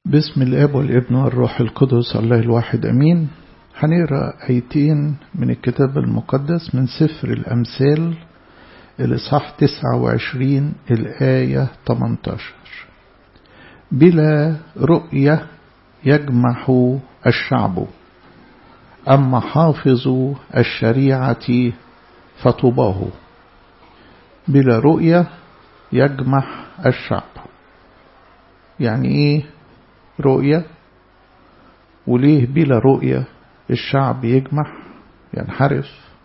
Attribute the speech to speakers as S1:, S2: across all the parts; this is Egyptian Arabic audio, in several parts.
S1: باسم الاب والابن والروح القدس الله الواحد امين هنقرا ايتين من الكتاب المقدس من سفر الامثال الاصحاح 29 الايه 18 بلا رؤيه يجمح الشعب اما حافظ الشريعه فطباه بلا رؤيه يجمح الشعب يعني ايه رؤية وليه بلا رؤية الشعب يجمح ينحرف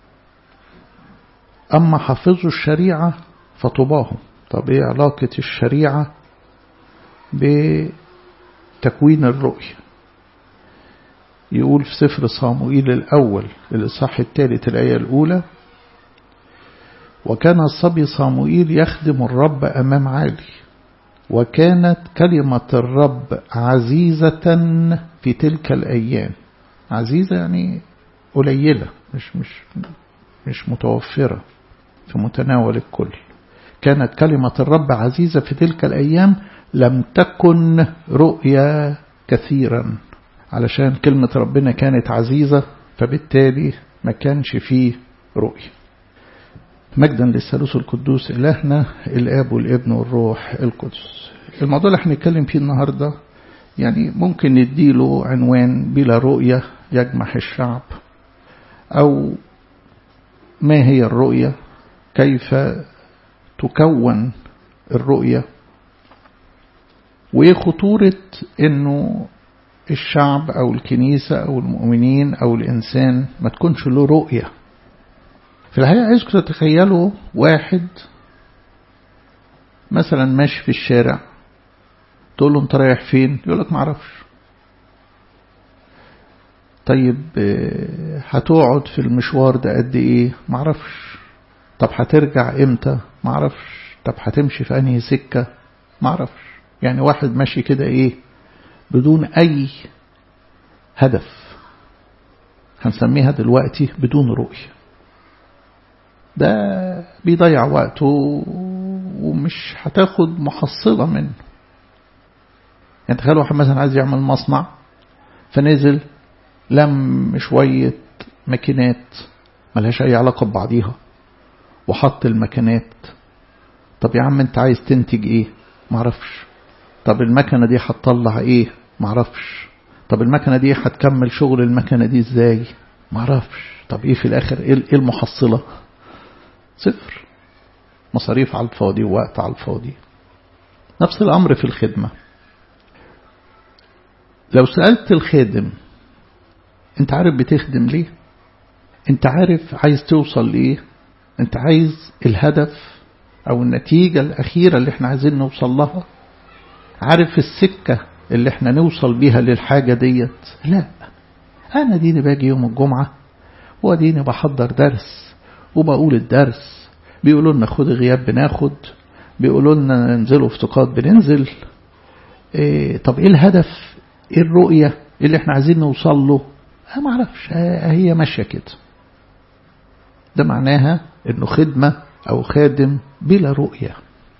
S1: أما حافظوا الشريعة فطباهم طب ايه علاقة الشريعة بتكوين الرؤية يقول في سفر صاموئيل الأول الإصحاح الثالث الآية الأولى وكان الصبي صاموئيل يخدم الرب أمام عالي وكانت كلمة الرب عزيزة في تلك الأيام عزيزة يعني قليلة مش مش مش متوفرة في متناول الكل كانت كلمة الرب عزيزة في تلك الأيام لم تكن رؤيا كثيرا علشان كلمة ربنا كانت عزيزة فبالتالي ما كانش فيه رؤية مجدا للثالوث القدوس إلهنا الآب والابن والروح القدس الموضوع اللي هنتكلم فيه النهاردة يعني ممكن نديله عنوان بلا رؤية يجمح الشعب أو ما هي الرؤية كيف تكون الرؤية وايه خطورة انه الشعب او الكنيسة او المؤمنين او الانسان ما تكونش له رؤية في الحقيقة عايزكم تتخيلوا واحد مثلا ماشي في الشارع تقول له انت رايح فين يقول لك معرفش طيب هتقعد في المشوار ده قد ايه معرفش طب هترجع امتى معرفش طب هتمشي في انهي سكة معرفش يعني واحد ماشي كده ايه بدون اي هدف هنسميها دلوقتي بدون رؤية ده بيضيع وقته ومش هتاخد محصلة منه يعني تخيل واحد مثلا عايز يعمل مصنع فنزل لم شوية ماكينات ملهاش أي علاقة ببعضيها وحط الماكينات طب يا عم انت عايز تنتج ايه معرفش طب المكنة دي هتطلع ايه معرفش طب المكنة دي هتكمل شغل المكنة دي ازاي معرفش طب ايه في الاخر ايه المحصلة صفر مصاريف على الفاضي ووقت على الفاضي نفس الامر في الخدمة لو سألت الخادم انت عارف بتخدم ليه انت عارف عايز توصل ليه انت عايز الهدف او النتيجة الاخيرة اللي احنا عايزين نوصل لها عارف السكة اللي احنا نوصل بيها للحاجة ديت لا انا ديني باجي يوم الجمعة وديني بحضر درس وبقول الدرس بيقولوا لنا خد غياب بناخد بيقولوا لنا ننزلوا افتقاد بننزل إيه طب ايه الهدف ايه الرؤية اللي احنا عايزين نوصل له أنا ما اعرفش هي ماشية كده ده معناها انه خدمة او خادم بلا رؤية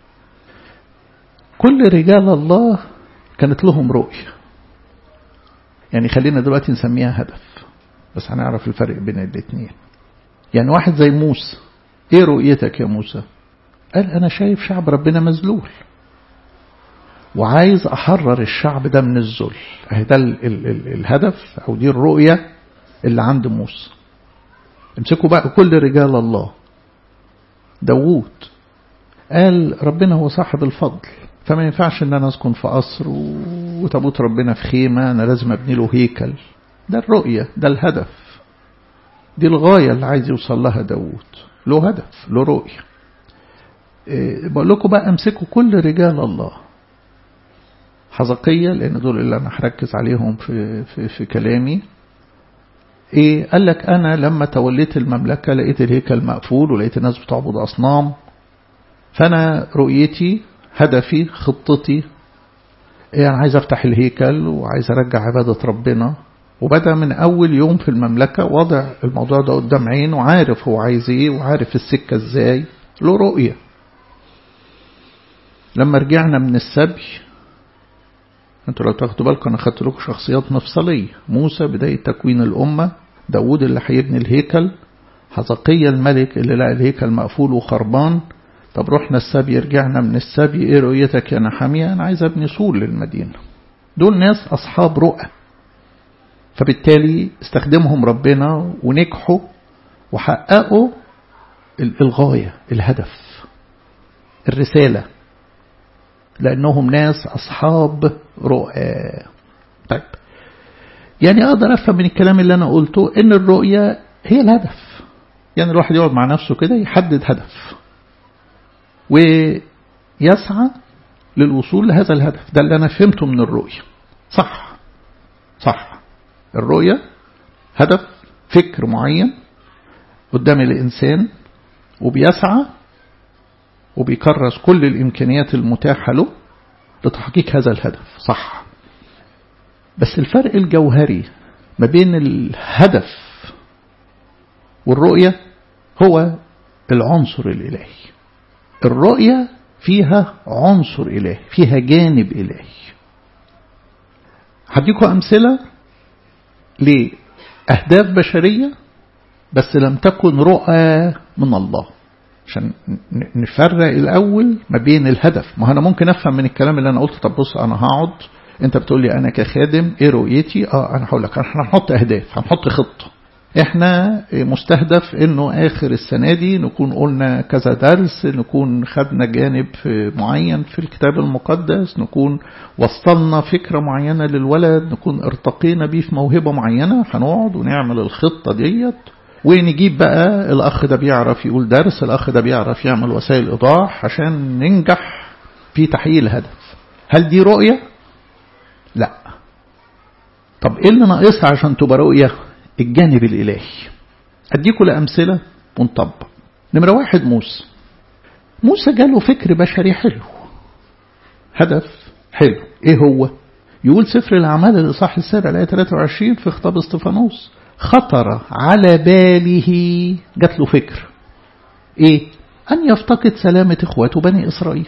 S1: كل رجال الله كانت لهم رؤية يعني خلينا دلوقتي نسميها هدف بس هنعرف الفرق بين الاثنين يعني واحد زي موسى ايه رؤيتك يا موسى قال انا شايف شعب ربنا مذلول وعايز احرر الشعب ده من الذل اهي ده ال ال ال الهدف او دي الرؤية اللي عند موسى امسكوا بقى كل رجال الله داوود قال ربنا هو صاحب الفضل فما ينفعش ان انا اسكن في قصر وتابوت ربنا في خيمة انا لازم ابني له هيكل ده الرؤية ده الهدف دي الغاية اللي عايز يوصل لها داوود له هدف له رؤية إيه بقول لكم بقى امسكوا كل رجال الله حزقية لان دول اللي انا هركز عليهم في, في, في كلامي ايه قال لك انا لما توليت المملكة لقيت الهيكل مقفول ولقيت الناس بتعبد اصنام فانا رؤيتي هدفي خطتي ايه انا عايز افتح الهيكل وعايز ارجع عبادة ربنا وبدأ من اول يوم في المملكة وضع الموضوع ده قدام عينه وعارف هو عايز ايه وعارف السكة ازاي له رؤية لما رجعنا من السبي انتوا لو تاخدوا بالكم انا خدت لكم شخصيات مفصلية موسى بداية تكوين الأمة داود اللي هيبني الهيكل حزقية الملك اللي لقى الهيكل مقفول وخربان طب رحنا السبي رجعنا من السبي ايه رؤيتك يا نحامية انا عايز ابني سور للمدينة دول ناس اصحاب رؤى فبالتالي استخدمهم ربنا ونجحوا وحققوا الغاية الهدف الرسالة لأنهم ناس أصحاب رؤى طيب يعني أقدر أفهم من الكلام اللي أنا قلته إن الرؤية هي الهدف يعني الواحد يقعد مع نفسه كده يحدد هدف ويسعى للوصول لهذا الهدف ده اللي أنا فهمته من الرؤية صح صح الرؤية هدف فكر معين قدام الإنسان وبيسعى وبيكرس كل الإمكانيات المتاحة له لتحقيق هذا الهدف صح بس الفرق الجوهري ما بين الهدف والرؤية هو العنصر الإلهي الرؤية فيها عنصر إلهي فيها جانب إلهي هديكم أمثلة لأهداف بشرية بس لم تكن رؤى من الله عشان نفرق الأول ما بين الهدف ما أنا ممكن أفهم من الكلام اللي أنا قلت طب بص أنا هقعد أنت بتقول لي أنا كخادم إيه رؤيتي آه أنا هقول لك احنا هنحط أهداف هنحط خطة احنا مستهدف انه اخر السنة دي نكون قلنا كذا درس نكون خدنا جانب معين في الكتاب المقدس نكون وصلنا فكرة معينة للولد نكون ارتقينا بيه في موهبة معينة هنقعد ونعمل الخطة ديت ونجيب بقى الأخ ده بيعرف يقول درس الأخ ده بيعرف يعمل وسائل إيضاح عشان ننجح في تحقيق الهدف هل دي رؤية؟ لا طب ايه اللي ناقصها عشان تبقى رؤية؟ الجانب الإلهي أديكم لأمثلة ونطبق نمرة واحد موسى موسى جاله فكر بشري حلو هدف حلو ايه هو يقول سفر الأعمال الإصحاح السابع الآية 23 في خطاب استفانوس خطر على باله جات له فكر ايه أن يفتقد سلامة إخواته بني إسرائيل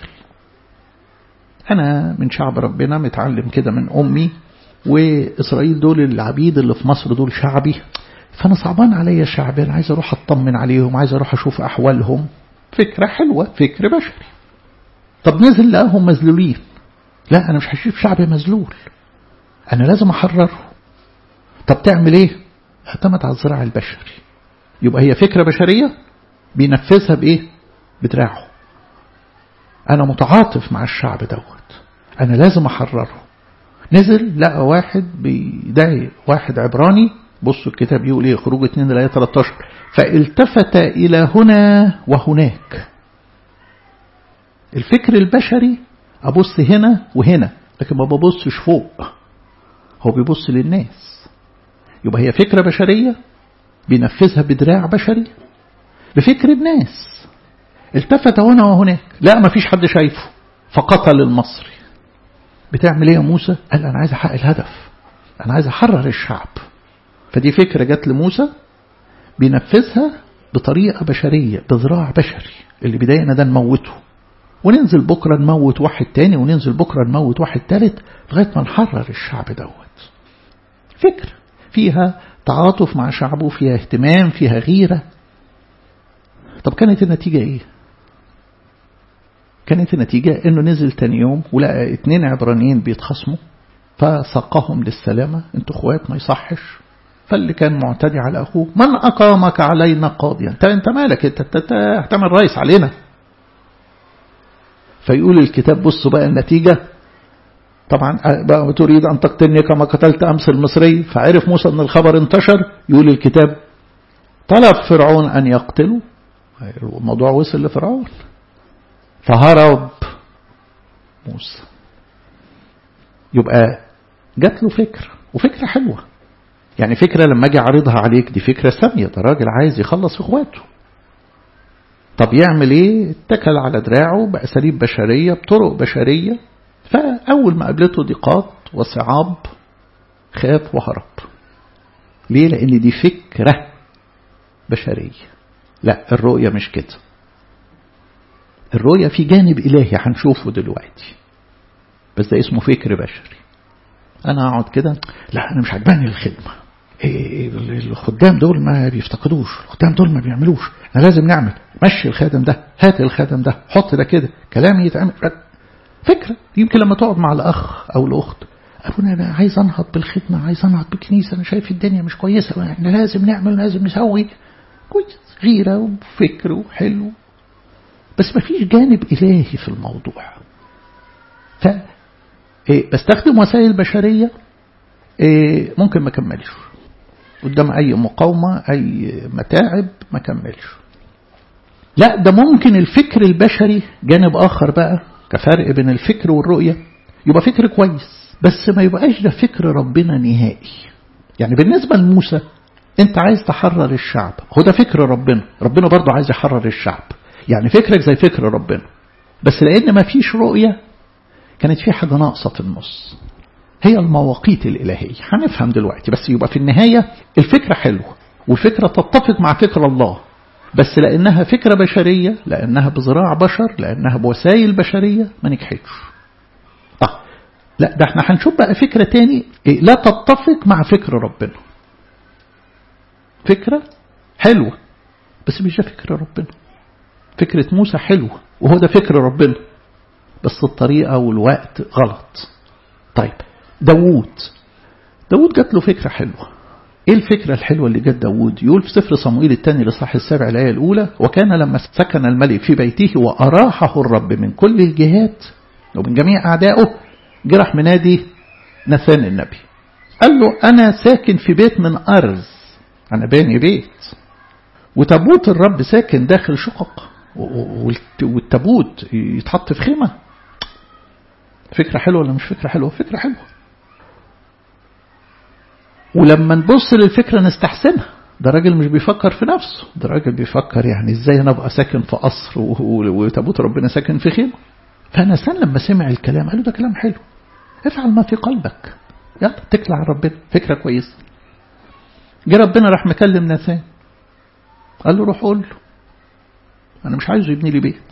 S1: أنا من شعب ربنا متعلم كده من أمي وإسرائيل دول العبيد اللي في مصر دول شعبي فأنا صعبان عليا شعبي أنا عايز أروح أطمن عليهم عايز أروح أشوف أحوالهم فكرة حلوة فكر بشري طب نزل لقاهم مذلولين لا أنا مش هشوف شعبي مذلول أنا لازم أحرره طب تعمل إيه اعتمد على الزراع البشري يبقى هي فكرة بشرية بينفذها بإيه بدراعه أنا متعاطف مع الشعب دوت أنا لازم أحرره نزل لقى واحد بيدعي واحد عبراني بصوا الكتاب يقول ايه خروج 2 الايه 13 فالتفت الى هنا وهناك الفكر البشري ابص هنا وهنا لكن ما ببصش فوق هو بيبص للناس يبقى هي فكرة بشرية بينفذها بدراع بشري بفكر الناس التفت هنا وهناك لا ما فيش حد شايفه فقتل المصري بتعمل ايه يا موسى قال انا عايز احقق الهدف انا عايز احرر الشعب فدي فكرة جت لموسى بينفذها بطريقة بشرية بذراع بشري اللي بداينا ده نموته وننزل بكرة نموت واحد تاني وننزل بكرة نموت واحد تالت لغاية ما نحرر الشعب دوت فكرة فيها تعاطف مع شعبه فيها اهتمام فيها غيرة طب كانت النتيجة ايه كانت النتيجة انه نزل تاني يوم ولقى اتنين عبرانيين بيتخصموا فساقهم للسلامة انتوا اخوات ما يصحش فاللي كان معتدي على اخوه من اقامك علينا قاضيا انت انت مالك انت هتعمل رئيس علينا فيقول الكتاب بصوا بقى النتيجة طبعا بقى تريد أن تقتلني كما قتلت أمس المصري فعرف موسى أن الخبر انتشر يقول الكتاب طلب فرعون أن يقتله الموضوع وصل لفرعون فهرب موسى يبقى جات له فكرة وفكرة حلوة يعني فكرة لما أجي أعرضها عليك دي فكرة سامية ده راجل عايز يخلص في إخواته طب يعمل إيه اتكل على دراعه بأساليب بشرية بطرق بشرية فأول ما قابلته ضيقات وصعاب خاف وهرب ليه لأن دي فكرة بشرية لا الرؤية مش كده الرؤية في جانب إلهي هنشوفه دلوقتي بس ده اسمه فكر بشري انا اقعد كده لا انا مش عجباني الخدمه إيه الخدام دول ما بيفتقدوش الخدام دول ما بيعملوش احنا لازم نعمل مشي الخادم ده هات الخادم ده حط ده كده كلامي يتعمل فكرة يمكن لما تقعد مع الأخ أو الأخت أبونا أنا عايز أنهض بالخدمة عايز أنهض بالكنيسة أنا شايف الدنيا مش كويسة احنا لازم نعمل لازم نسوي كويس غيرة وفكر وحلو بس ما فيش جانب إلهي في الموضوع ف إيه بستخدم وسائل بشرية إيه ممكن ما كملش قدام أي مقاومة أي متاعب ما كملش لا ده ممكن الفكر البشري جانب آخر بقى كفرق بين الفكر والرؤية يبقى فكر كويس بس ما يبقاش ده فكر ربنا نهائي يعني بالنسبة لموسى انت عايز تحرر الشعب هو ده فكر ربنا ربنا برضو عايز يحرر الشعب يعني فكرك زي فكر ربنا بس لأن ما فيش رؤية كانت في حاجة ناقصة في النص هي المواقيت الإلهية هنفهم دلوقتي بس يبقى في النهاية الفكرة حلوة والفكرة تتفق مع فكر الله بس لأنها فكرة بشرية لأنها بزراع بشر لأنها بوسائل بشرية ما نجحتش آه لا ده احنا هنشوف بقى فكرة تاني إيه لا تتفق مع فكر ربنا فكرة حلوة بس مش ده فكر ربنا فكرة موسى حلوة وهو ده فكر ربنا بس الطريقة والوقت غلط طيب داوود داوود جات له فكرة حلوة ايه الفكرة الحلوة اللي جت داوود يقول في سفر صموئيل الثاني لصح السابع الآية الأولى وكان لما سكن الملك في بيته وأراحه الرب من كل الجهات ومن جميع أعدائه جرح منادي نثان النبي قال له أنا ساكن في بيت من أرز أنا باني بيت وتابوت الرب ساكن داخل شقق والتابوت يتحط في خيمة فكرة حلوة ولا مش فكرة حلوة فكرة حلوة ولما نبص للفكرة نستحسنها ده راجل مش بيفكر في نفسه ده راجل بيفكر يعني ازاي انا ابقى ساكن في قصر وتابوت ربنا ساكن في خيمة فنسان لما سمع الكلام قال له ده كلام حلو افعل ما في قلبك يلا اتكل على ربنا فكرة كويسة جه ربنا راح مكلم ناثان قال له روح قول له أنا مش عايزه يبني لي بيت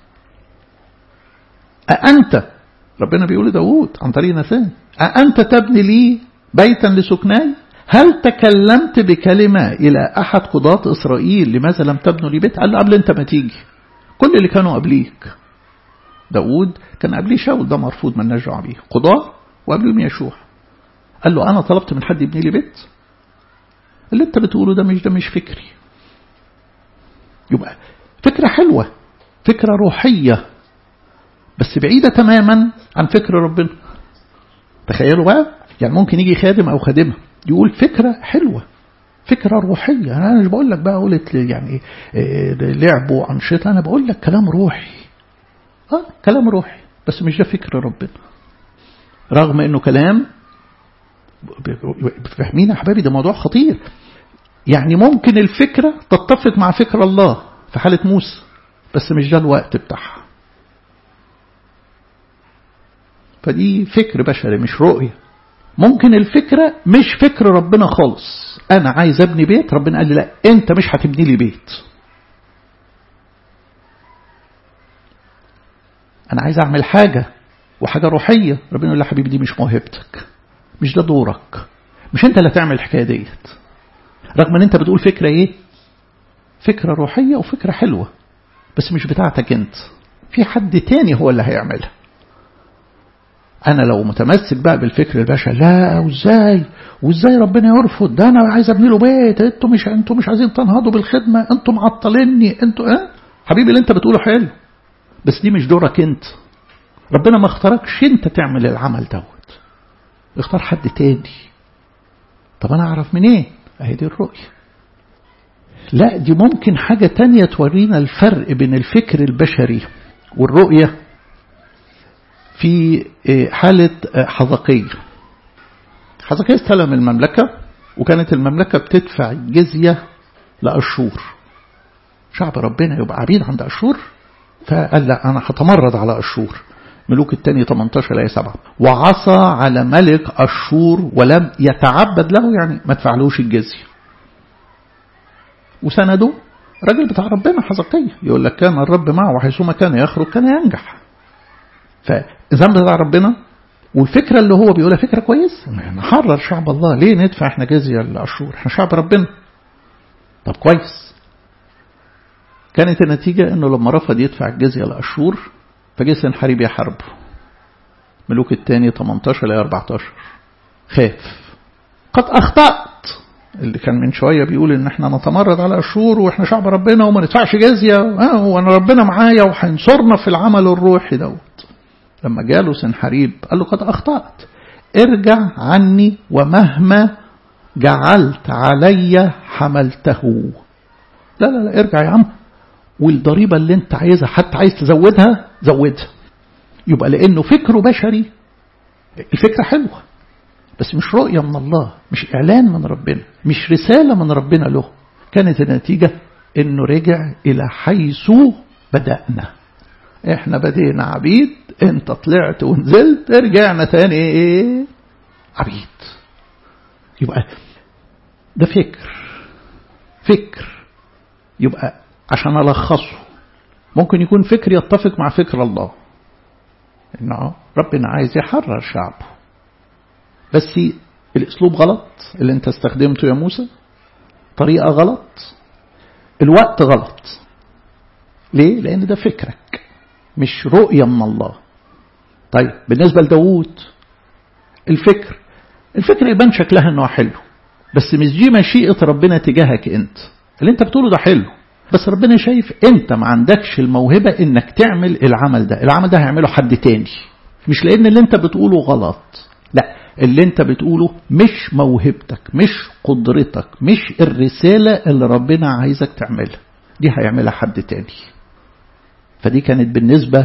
S1: أأنت ربنا بيقول لداود عن طريق ناثان أأنت تبني لي بيتا لسكناي هل تكلمت بكلمة إلى أحد قضاة إسرائيل لماذا لم تبنوا لي بيت قال له قبل أنت ما تيجي كل اللي كانوا قبليك داود كان قبليه شاول ده مرفوض من نرجع بيه قضاة وقبلهم يشوع قال له أنا طلبت من حد يبني لي بيت اللي أنت بتقوله ده مش ده مش فكري يبقى فكرة حلوة فكرة روحية بس بعيدة تماما عن فكر ربنا تخيلوا بقى يعني ممكن يجي خادم أو خادمة يقول فكرة حلوة فكرة روحية أنا مش بقول لك بقى قلت يعني لعب وأنشطة أنا بقول لك كلام روحي آه كلام روحي بس مش ده فكر ربنا رغم إنه كلام فاهمين يا حبايبي ده موضوع خطير يعني ممكن الفكرة تتفق مع فكر الله في حالة موسى بس مش ده الوقت بتاعها فدي فكر بشري مش رؤية ممكن الفكرة مش فكر ربنا خالص أنا عايز أبني بيت ربنا قال لي لا أنت مش هتبني لي بيت أنا عايز أعمل حاجة وحاجة روحية ربنا يقول لي حبيبي دي مش موهبتك مش ده دورك مش أنت اللي هتعمل الحكاية ديت رغم أن أنت بتقول فكرة إيه فكرة روحية وفكرة حلوة بس مش بتاعتك أنت في حد تاني هو اللي هيعملها أنا لو متمسك بقى بالفكر البشري لا وإزاي وإزاي ربنا يرفض ده أنا عايز أبني له بيت أنتوا مش أنتوا مش عايزين تنهضوا بالخدمة أنتوا معطليني أنتوا أه حبيبي اللي أنت بتقوله حلو بس دي مش دورك أنت ربنا ما اختاركش أنت تعمل العمل دوت اختار حد تاني طب أنا أعرف منين إيه؟ أهي دي الرؤية لا دي ممكن حاجة تانية تورينا الفرق بين الفكر البشري والرؤية في حالة حذقية حذقية استلم المملكة وكانت المملكة بتدفع الجزية لأشور شعب ربنا يبقى عبيد عند أشور فقال لا أنا هتمرد على أشور ملوك الثاني 18 لا 7 وعصى على ملك أشور ولم يتعبد له يعني ما تفعلوش الجزية وسنده راجل بتاع ربنا حزقية يقول لك كان الرب معه وحيثما كان يخرج كان ينجح فالذنب بتاع ربنا والفكرة اللي هو بيقولها فكرة كويسة نحرر شعب الله ليه ندفع احنا جزية للأشور احنا شعب ربنا طب كويس كانت النتيجة انه لما رفض يدفع الجزية لأشور فجه سنحريب يحاربه ملوك الثاني 18 ل 14 خاف قد أخطأت اللي كان من شوية بيقول إن إحنا نتمرد على أشور وإحنا شعب ربنا وما ندفعش جزية آه وأنا ربنا معايا وهينصرنا في العمل الروحي دوت لما جاله سنحريب قال له قد أخطأت ارجع عني ومهما جعلت علي حملته لا لا لا ارجع يا عم والضريبة اللي انت عايزها حتى عايز تزودها زودها يبقى لأنه فكره بشري الفكرة حلوة بس مش رؤية من الله مش إعلان من ربنا مش رسالة من ربنا له كانت النتيجة إنه رجع إلى حيث بدأنا إحنا بدينا عبيد أنت طلعت ونزلت رجعنا تاني إيه عبيد يبقى ده فكر فكر يبقى عشان ألخصه ممكن يكون فكر يتفق مع فكر الله إنه ربنا عايز يحرر شعبه بس الاسلوب غلط اللي انت استخدمته يا موسى طريقة غلط الوقت غلط ليه لان ده فكرك مش رؤية من الله طيب بالنسبة لداود الفكر الفكر يبان شكلها انه حلو بس مش دي مشيئة ربنا تجاهك انت اللي انت بتقوله ده حلو بس ربنا شايف انت ما عندكش الموهبة انك تعمل العمل ده العمل ده هيعمله حد تاني مش لان اللي انت بتقوله غلط لا اللي انت بتقوله مش موهبتك مش قدرتك مش الرسالة اللي ربنا عايزك تعملها دي هيعملها حد تاني فدي كانت بالنسبة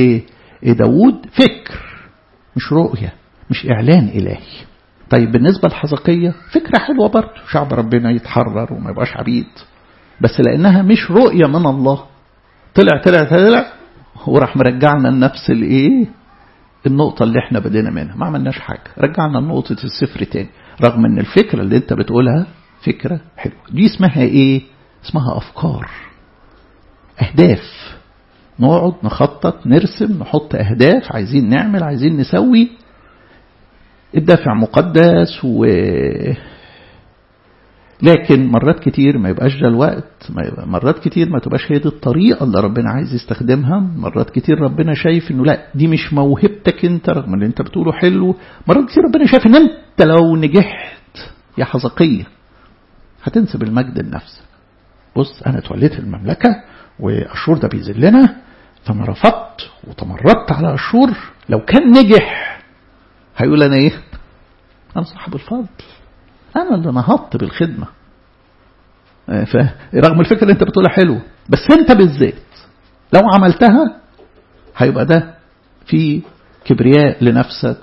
S1: لداود فكر مش رؤية مش إعلان إلهي طيب بالنسبة لحزقية فكرة حلوة برضه شعب ربنا يتحرر وما يبقاش عبيد بس لأنها مش رؤية من الله طلع طلع طلع وراح مرجعنا لنفس الايه النقطة اللي احنا بدينا منها ما عملناش حاجة رجعنا لنقطة الصفر تاني رغم ان الفكرة اللي انت بتقولها فكرة حلوة دي اسمها ايه اسمها افكار اهداف نقعد نخطط نرسم نحط اهداف عايزين نعمل عايزين نسوي الدافع مقدس و لكن مرات كتير ما يبقاش ده الوقت ما مرات كتير ما تبقاش هي دي الطريقة اللي ربنا عايز يستخدمها مرات كتير ربنا شايف انه لا دي مش موهبتك انت رغم اللي انت بتقوله حلو مرات كتير ربنا شايف ان انت لو نجحت يا حزقية هتنسب المجد لنفسك بص انا اتوليت المملكة واشور ده بيذلنا فانا رفضت وتمردت على اشور لو كان نجح هيقول انا ايه انا صاحب الفضل أنا اللي نهضت بالخدمة رغم الفكرة اللي أنت بتقولها حلوة بس أنت بالذات لو عملتها هيبقى ده في كبرياء لنفسك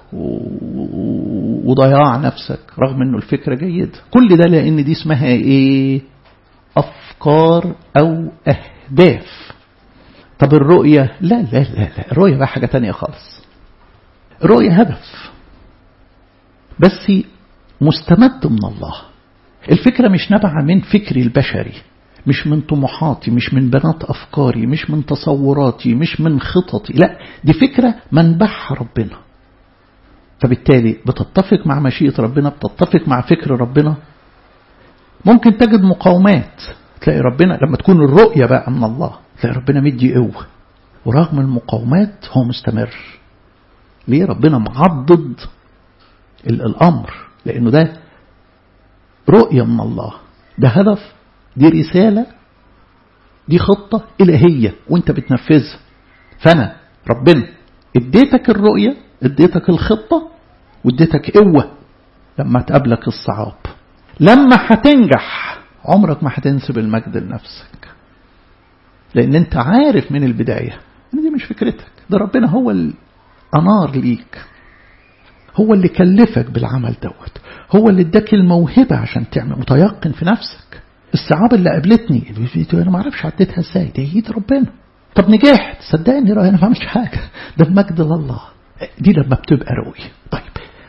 S1: وضياع نفسك رغم أنه الفكرة جيدة كل ده لأن دي اسمها إيه أفكار أو أهداف طب الرؤية لا لا لا, لا. الرؤية بقى حاجة تانية خالص الرؤية هدف بس مستمد من الله الفكرة مش نابعة من فكري البشري مش من طموحاتي مش من بنات أفكاري مش من تصوراتي مش من خططي لا دي فكرة منبعها ربنا فبالتالي بتتفق مع مشيئة ربنا بتتفق مع فكر ربنا ممكن تجد مقاومات تلاقي ربنا لما تكون الرؤية بقى من الله تلاقي ربنا مدي قوة ورغم المقاومات هو مستمر ليه ربنا معضد الأمر لأنه ده رؤية من الله ده هدف دي رسالة دي خطة إلهية وانت بتنفذها فأنا ربنا اديتك الرؤية اديتك الخطة واديتك قوة لما تقابلك الصعاب لما هتنجح عمرك ما هتنسب المجد لنفسك لأن انت عارف من البداية ان دي مش فكرتك ده ربنا هو الأنار ليك هو اللي كلفك بالعمل دوت هو اللي اداك الموهبة عشان تعمل متيقن في نفسك الصعاب اللي قابلتني انا ما اعرفش عديتها ازاي ده ايد ربنا طب نجحت صدقني انا ما عملتش حاجه ده المجد لله دي لما بتبقى رؤيه طيب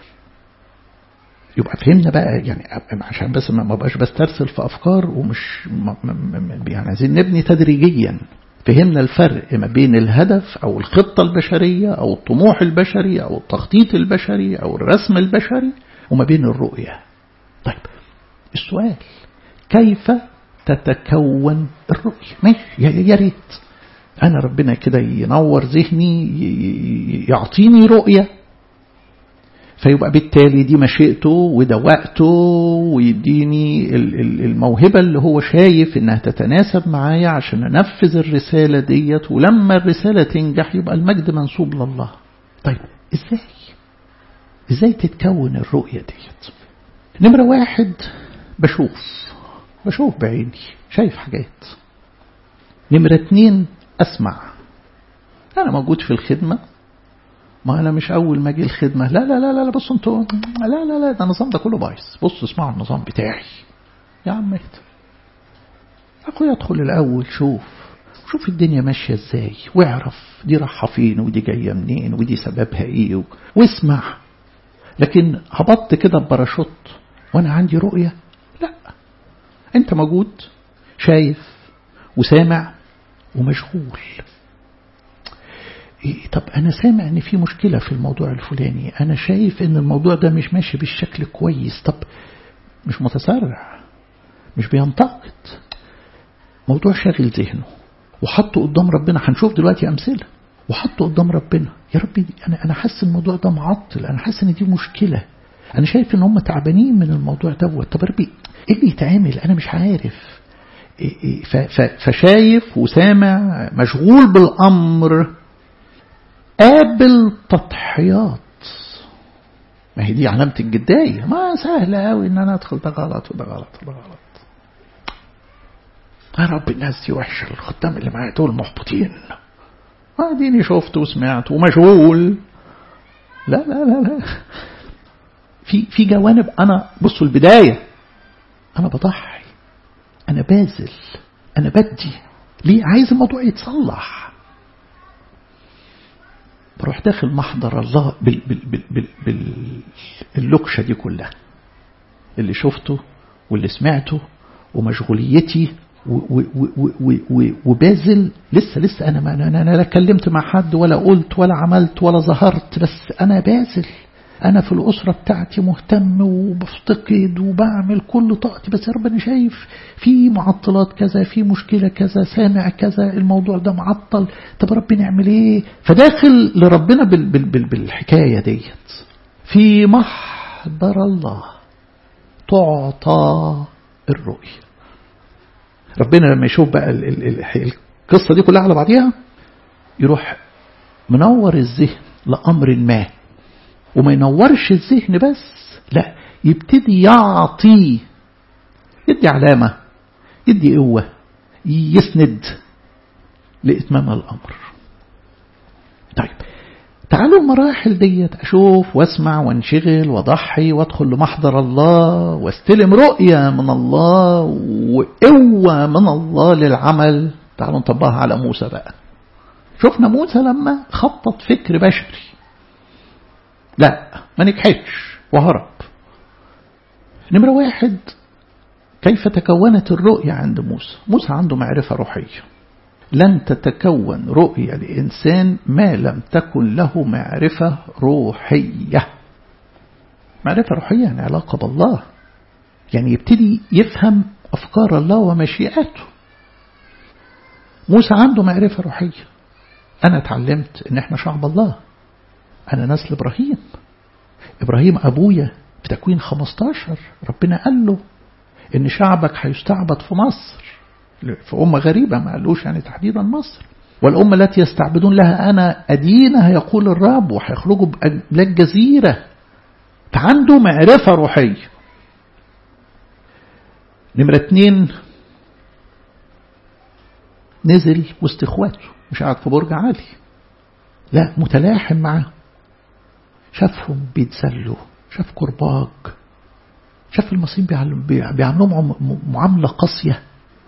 S1: يبقى فهمنا بقى يعني عشان بس ما بقاش بسترسل في افكار ومش يعني عايزين نبني تدريجيا فهمنا الفرق ما بين الهدف أو الخطة البشرية أو الطموح البشري أو التخطيط البشري أو الرسم البشري وما بين الرؤية طيب السؤال كيف تتكون الرؤية ماشي يا ريت أنا ربنا كده ينور ذهني يعطيني رؤية فيبقى بالتالي دي مشيئته وده وقته ويديني الموهبة اللي هو شايف انها تتناسب معايا عشان انفذ الرسالة ديت ولما الرسالة تنجح يبقى المجد منسوب لله طيب ازاي ازاي تتكون الرؤية ديت نمرة واحد بشوف بشوف بعيني شايف حاجات نمرة اتنين اسمع انا موجود في الخدمة ما انا مش اول ما اجي الخدمه لا لا لا لا بصوا انتوا لا لا لا ده النظام ده كله بايظ بصوا اسمعوا النظام بتاعي يا عم اهدى اخويا ادخل الاول شوف شوف الدنيا ماشيه ازاي واعرف دي رايحه فين ودي جايه منين ودي سببها ايه و... واسمع لكن هبط كده بباراشوت وانا عندي رؤيه لا انت موجود شايف وسامع ومشغول إيه طب أنا سامع إن في مشكلة في الموضوع الفلاني أنا شايف إن الموضوع ده مش ماشي بالشكل كويس طب مش متسرع مش بينتقد موضوع شاغل ذهنه وحطه قدام ربنا هنشوف دلوقتي أمثلة وحطه قدام ربنا يا ربي أنا أنا حاسس الموضوع ده معطل أنا حاسس إن دي مشكلة أنا شايف إن هم تعبانين من الموضوع دوت طب يا ربي إيه اللي يتعمل أنا مش عارف فشايف وسامع مشغول بالأمر قابل تضحيات ما هي دي علامة الجداية ما سهلة قوي ان انا ادخل ده غلط وده غلط وده غلط يا رب الناس دي وحشة الخدام اللي معايا دول محبطين اديني شفت وسمعت ومشغول لا لا لا لا في في جوانب انا بصوا البداية انا بضحي انا باذل انا بدي ليه عايز الموضوع يتصلح بروح داخل محضر الله بال بال بال بال بال اللكشة دي كلها اللي شفته واللي سمعته ومشغوليتي وبازل لسه لسه أنا ما أنا, أنا لا كلمت مع حد ولا قلت ولا عملت ولا ظهرت بس أنا بازل أنا في الأسرة بتاعتي مهتم وبفتقد وبعمل كل طاقتي بس يا رب أنا شايف في معطلات كذا في مشكلة كذا سامع كذا الموضوع ده معطل طب ربي نعمل إيه فداخل لربنا بال بال بال بالحكاية ديت في محضر الله تعطى الرؤية ربنا لما يشوف بقى ال ال ال القصة دي كلها على بعضيها يروح منور الذهن لأمر ما وما ينورش الذهن بس لا يبتدي يعطي يدي علامة يدي قوة يسند لإتمام الأمر طيب تعالوا المراحل ديت أشوف واسمع وانشغل وضحي وادخل لمحضر الله واستلم رؤية من الله وقوة من الله للعمل تعالوا نطبقها على موسى بقى شفنا موسى لما خطط فكر بشري لا ما نجحتش وهرب نمرة واحد كيف تكونت الرؤية عند موسى موسى عنده معرفة روحية لن تتكون رؤية لإنسان ما لم تكن له معرفة روحية معرفة روحية يعني علاقة بالله يعني يبتدي يفهم أفكار الله ومشيئاته موسى عنده معرفة روحية أنا اتعلمت إن إحنا شعب الله أنا نسل إبراهيم إبراهيم أبويا في تكوين 15 ربنا قال له إن شعبك هيستعبد في مصر في أمة غريبة ما قالوش يعني تحديدا مصر والأمة التي يستعبدون لها أنا أدينها يقول الرب وهيخرجوا بلاد جزيرة فعنده معرفة روحية نمرة اتنين نزل وسط اخواته مش قاعد في برج عالي لا متلاحم معاه شافهم بيتسلوا شاف كرباج شاف المصريين بيعملوهم معاملة قاسية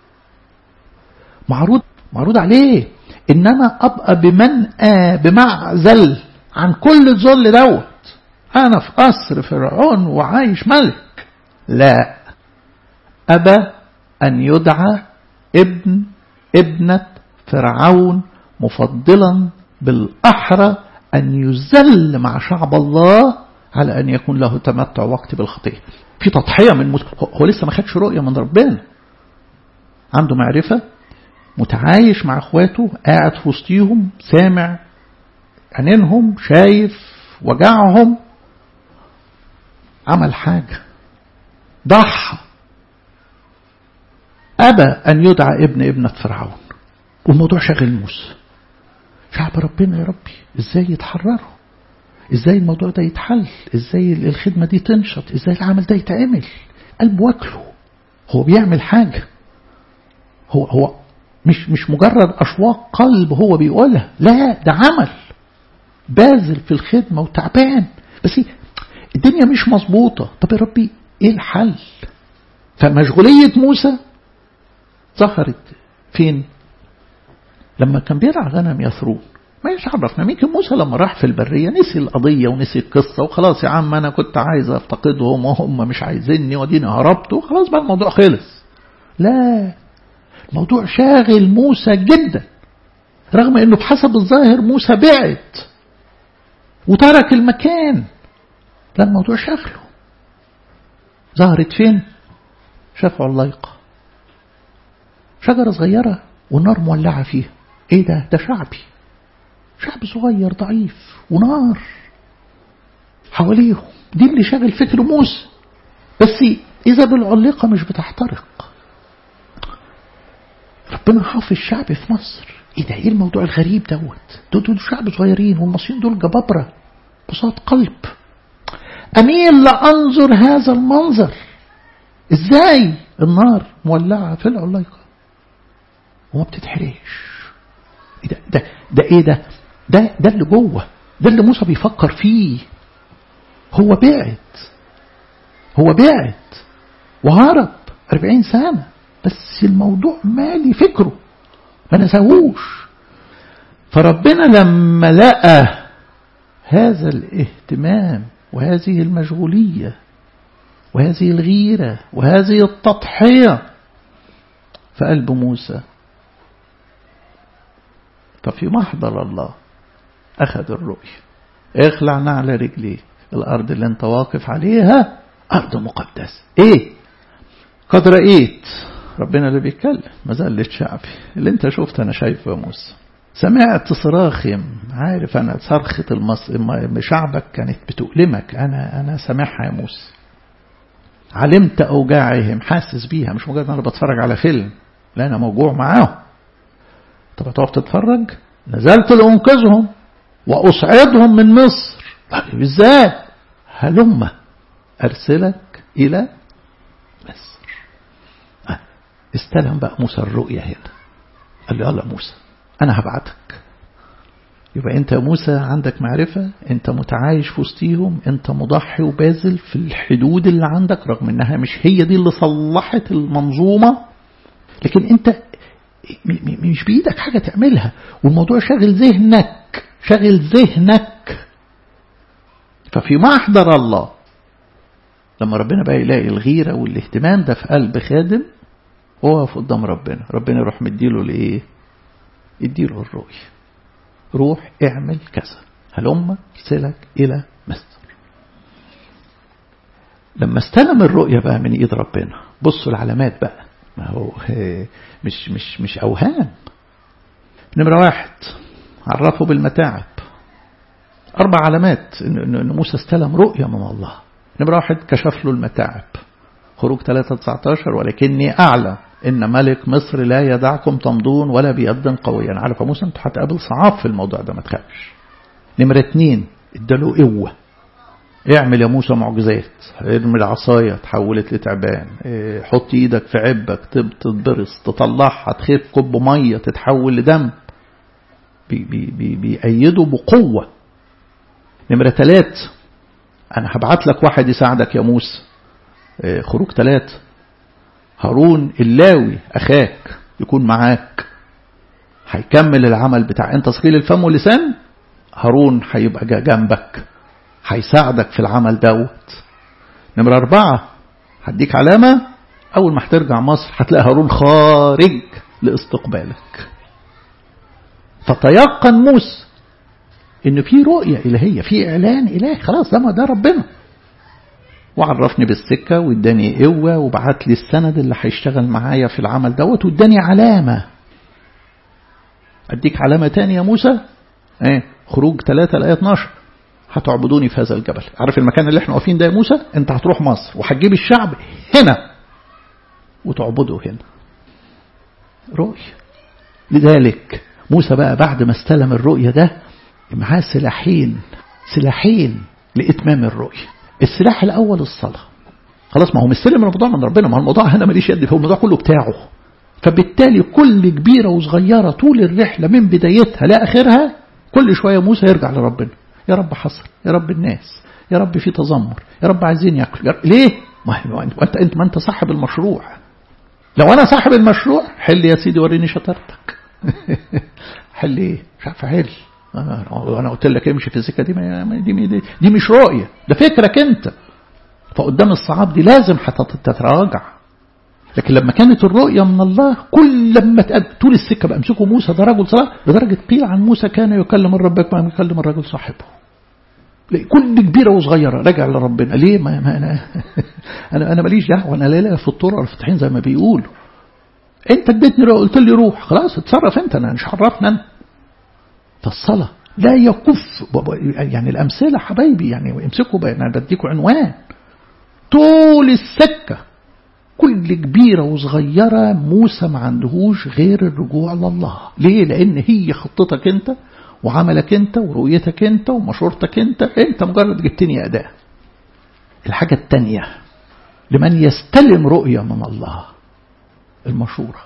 S1: معروض معروض عليه ان انا ابقى بمنأى بمعزل عن كل الذل دوت انا في قصر فرعون وعايش ملك لا ابى ان يدعى ابن ابنة فرعون مفضلا بالأحرى أن يذل مع شعب الله على أن يكون له تمتع وقت بالخطية في تضحية من موسى هو لسه ما خدش رؤية من ربنا عنده معرفة متعايش مع اخواته قاعد في وسطيهم سامع عينينهم شايف وجعهم عمل حاجة ضحى أبى أن يدعى ابن ابنة فرعون والموضوع شغل موسى شعب ربنا يا ربي ازاي يتحرروا ازاي الموضوع ده يتحل ازاي الخدمة دي تنشط ازاي العمل ده يتعمل قلب واكله هو بيعمل حاجة هو هو مش مش مجرد أشواق قلب هو بيقولها لا ده عمل باذل في الخدمة وتعبان بس الدنيا مش مظبوطة طب يا ربي ايه الحل فمشغولية موسى ظهرت فين لما كان بيرعى غنم يثرون ما عرفنا يمكن موسى لما راح في البرية نسي القضية ونسي القصة وخلاص يا عم أنا كنت عايز أفتقدهم وهم مش عايزيني وديني هربت وخلاص بقى الموضوع خلص لا الموضوع شاغل موسى جدا رغم انه بحسب الظاهر موسى بعد وترك المكان لا الموضوع شاغله ظهرت فين شاف علايقة شجرة صغيرة والنار مولعة فيها ايه ده ده شعبي شعب صغير ضعيف ونار حواليهم دي اللي شاغل فكر موسى بس إذا بالعليقة مش بتحترق ربنا حافظ الشعب في مصر ايه ده ايه الموضوع الغريب دوت دول, دول شعب صغيرين والمصريين دول جبابرة بساط قلب أميل لأنظر هذا المنظر ازاي النار مولعة في العلايقة وما بتتحرقش إيه ده, ده, ده ايه ده ده ده اللي جوه ده اللي موسى بيفكر فيه هو بعد هو بعد وهرب أربعين سنة بس الموضوع مالي فكره ما نساهوش فربنا لما لقى هذا الاهتمام وهذه المشغولية وهذه الغيرة وهذه التضحية في قلب موسى ففي محضر الله أخذ الرؤية اخلع نعل رجليه الأرض اللي انت واقف عليها أرض مقدسة ايه قد رأيت ربنا اللي بيتكلم ما زالت شعبي اللي انت شفت انا شايفه يا موسى سمعت صراخهم عارف انا صرخة المصر شعبك كانت بتؤلمك انا انا سامعها يا موسى علمت اوجاعهم حاسس بيها مش مجرد انا بتفرج على فيلم لا انا موجوع معاهم طب هتقف تتفرج نزلت لانقذهم واصعدهم من مصر طيب ازاي هلم ارسلك الى مصر استلم بقى موسى الرؤية هنا قال له يلا موسى أنا هبعتك يبقى أنت يا موسى عندك معرفة أنت متعايش في وسطيهم أنت مضحي وبازل في الحدود اللي عندك رغم أنها مش هي دي اللي صلحت المنظومة لكن أنت مش بإيدك حاجة تعملها والموضوع شاغل ذهنك شاغل ذهنك ففي محضر الله لما ربنا بقى يلاقي الغيرة والاهتمام ده في قلب خادم وقف قدام ربنا ربنا يروح مديله الايه يديله الرؤية روح اعمل كذا هلم ارسلك الى مصر لما استلم الرؤية بقى من ايد ربنا بصوا العلامات بقى ما هو مش مش مش اوهام نمرة واحد عرفه بالمتاعب أربع علامات إن موسى استلم رؤية من الله نمرة واحد كشف له المتاعب خروج 3 19 ولكني أعلم إن ملك مصر لا يدعكم تمضون ولا بيد قويا عارف يا موسى أنت هتقابل صعاب في الموضوع ده ما تخافش نمرة اتنين اداله قوة اعمل يا موسى معجزات ارمي العصاية تحولت لتعبان اه حط ايدك في عبك تتبرص تطلعها تخف كب مية تتحول لدم بي بي بي بيأيده بقوة نمرة تلات أنا هبعت لك واحد يساعدك يا موسى اه خروج تلات هارون اللاوي أخاك يكون معاك هيكمل العمل بتاع انت ثقيل الفم واللسان هارون هيبقى جنبك هيساعدك في العمل دوت نمرة أربعة هديك علامة أول ما هترجع مصر هتلاقي هارون خارج لاستقبالك فتيقن موسى ان في رؤية الهية في اعلان الهي خلاص ده ما ده ربنا وعرفني بالسكة واداني قوة وبعت لي السند اللي هيشتغل معايا في العمل دوت واداني علامة اديك علامة تانية يا موسى ايه خروج 3 الآية 12 هتعبدوني في هذا الجبل عارف المكان اللي احنا واقفين ده يا موسى انت هتروح مصر وهتجيب الشعب هنا وتعبده هنا رؤية لذلك موسى بقى بعد ما استلم الرؤية ده معاه سلاحين سلاحين لإتمام الرؤية السلاح الأول الصلاة خلاص ما هو مستلم الموضوع من ربنا ما هو الموضوع هنا ماليش يد فيه الموضوع كله بتاعه فبالتالي كل كبيرة وصغيرة طول الرحلة من بدايتها لآخرها كل شوية موسى يرجع لربنا يا رب حصل يا رب الناس يا رب في تذمر يا رب عايزين ياكلوا ليه ما انت انت ما انت صاحب المشروع لو انا صاحب المشروع حل يا سيدي وريني شطارتك حل ايه مش عارف حل انا قلت لك امشي في السكه دي دي, دي دي مش رؤيه ده فكرك انت فقدام الصعاب دي لازم تتراجع لكن لما كانت الرؤية من الله كل لما تقابل طول السكة بقى امسكوا موسى ده رجل صلاة لدرجة قيل عن موسى كان يكلم الرب كما يكلم الرجل صاحبه كل كبيرة وصغيرة رجع لربنا ليه ما, ما أنا أنا أنا ماليش دعوة أنا لا في الطرق الفتحين زي ما بيقولوا أنت اديتني قلت لي روح خلاص اتصرف أنت أنا مش عرفنا أنا فالصلاة لا يكف يعني الأمثلة حبايبي يعني امسكوا أنا بديكوا عنوان طول السكة كل كبيرة وصغيرة موسى ما عندهوش غير الرجوع لله ليه لأن هي خطتك أنت وعملك أنت ورؤيتك أنت ومشورتك أنت أنت مجرد جبتني أداة الحاجة التانية لمن يستلم رؤية من الله المشورة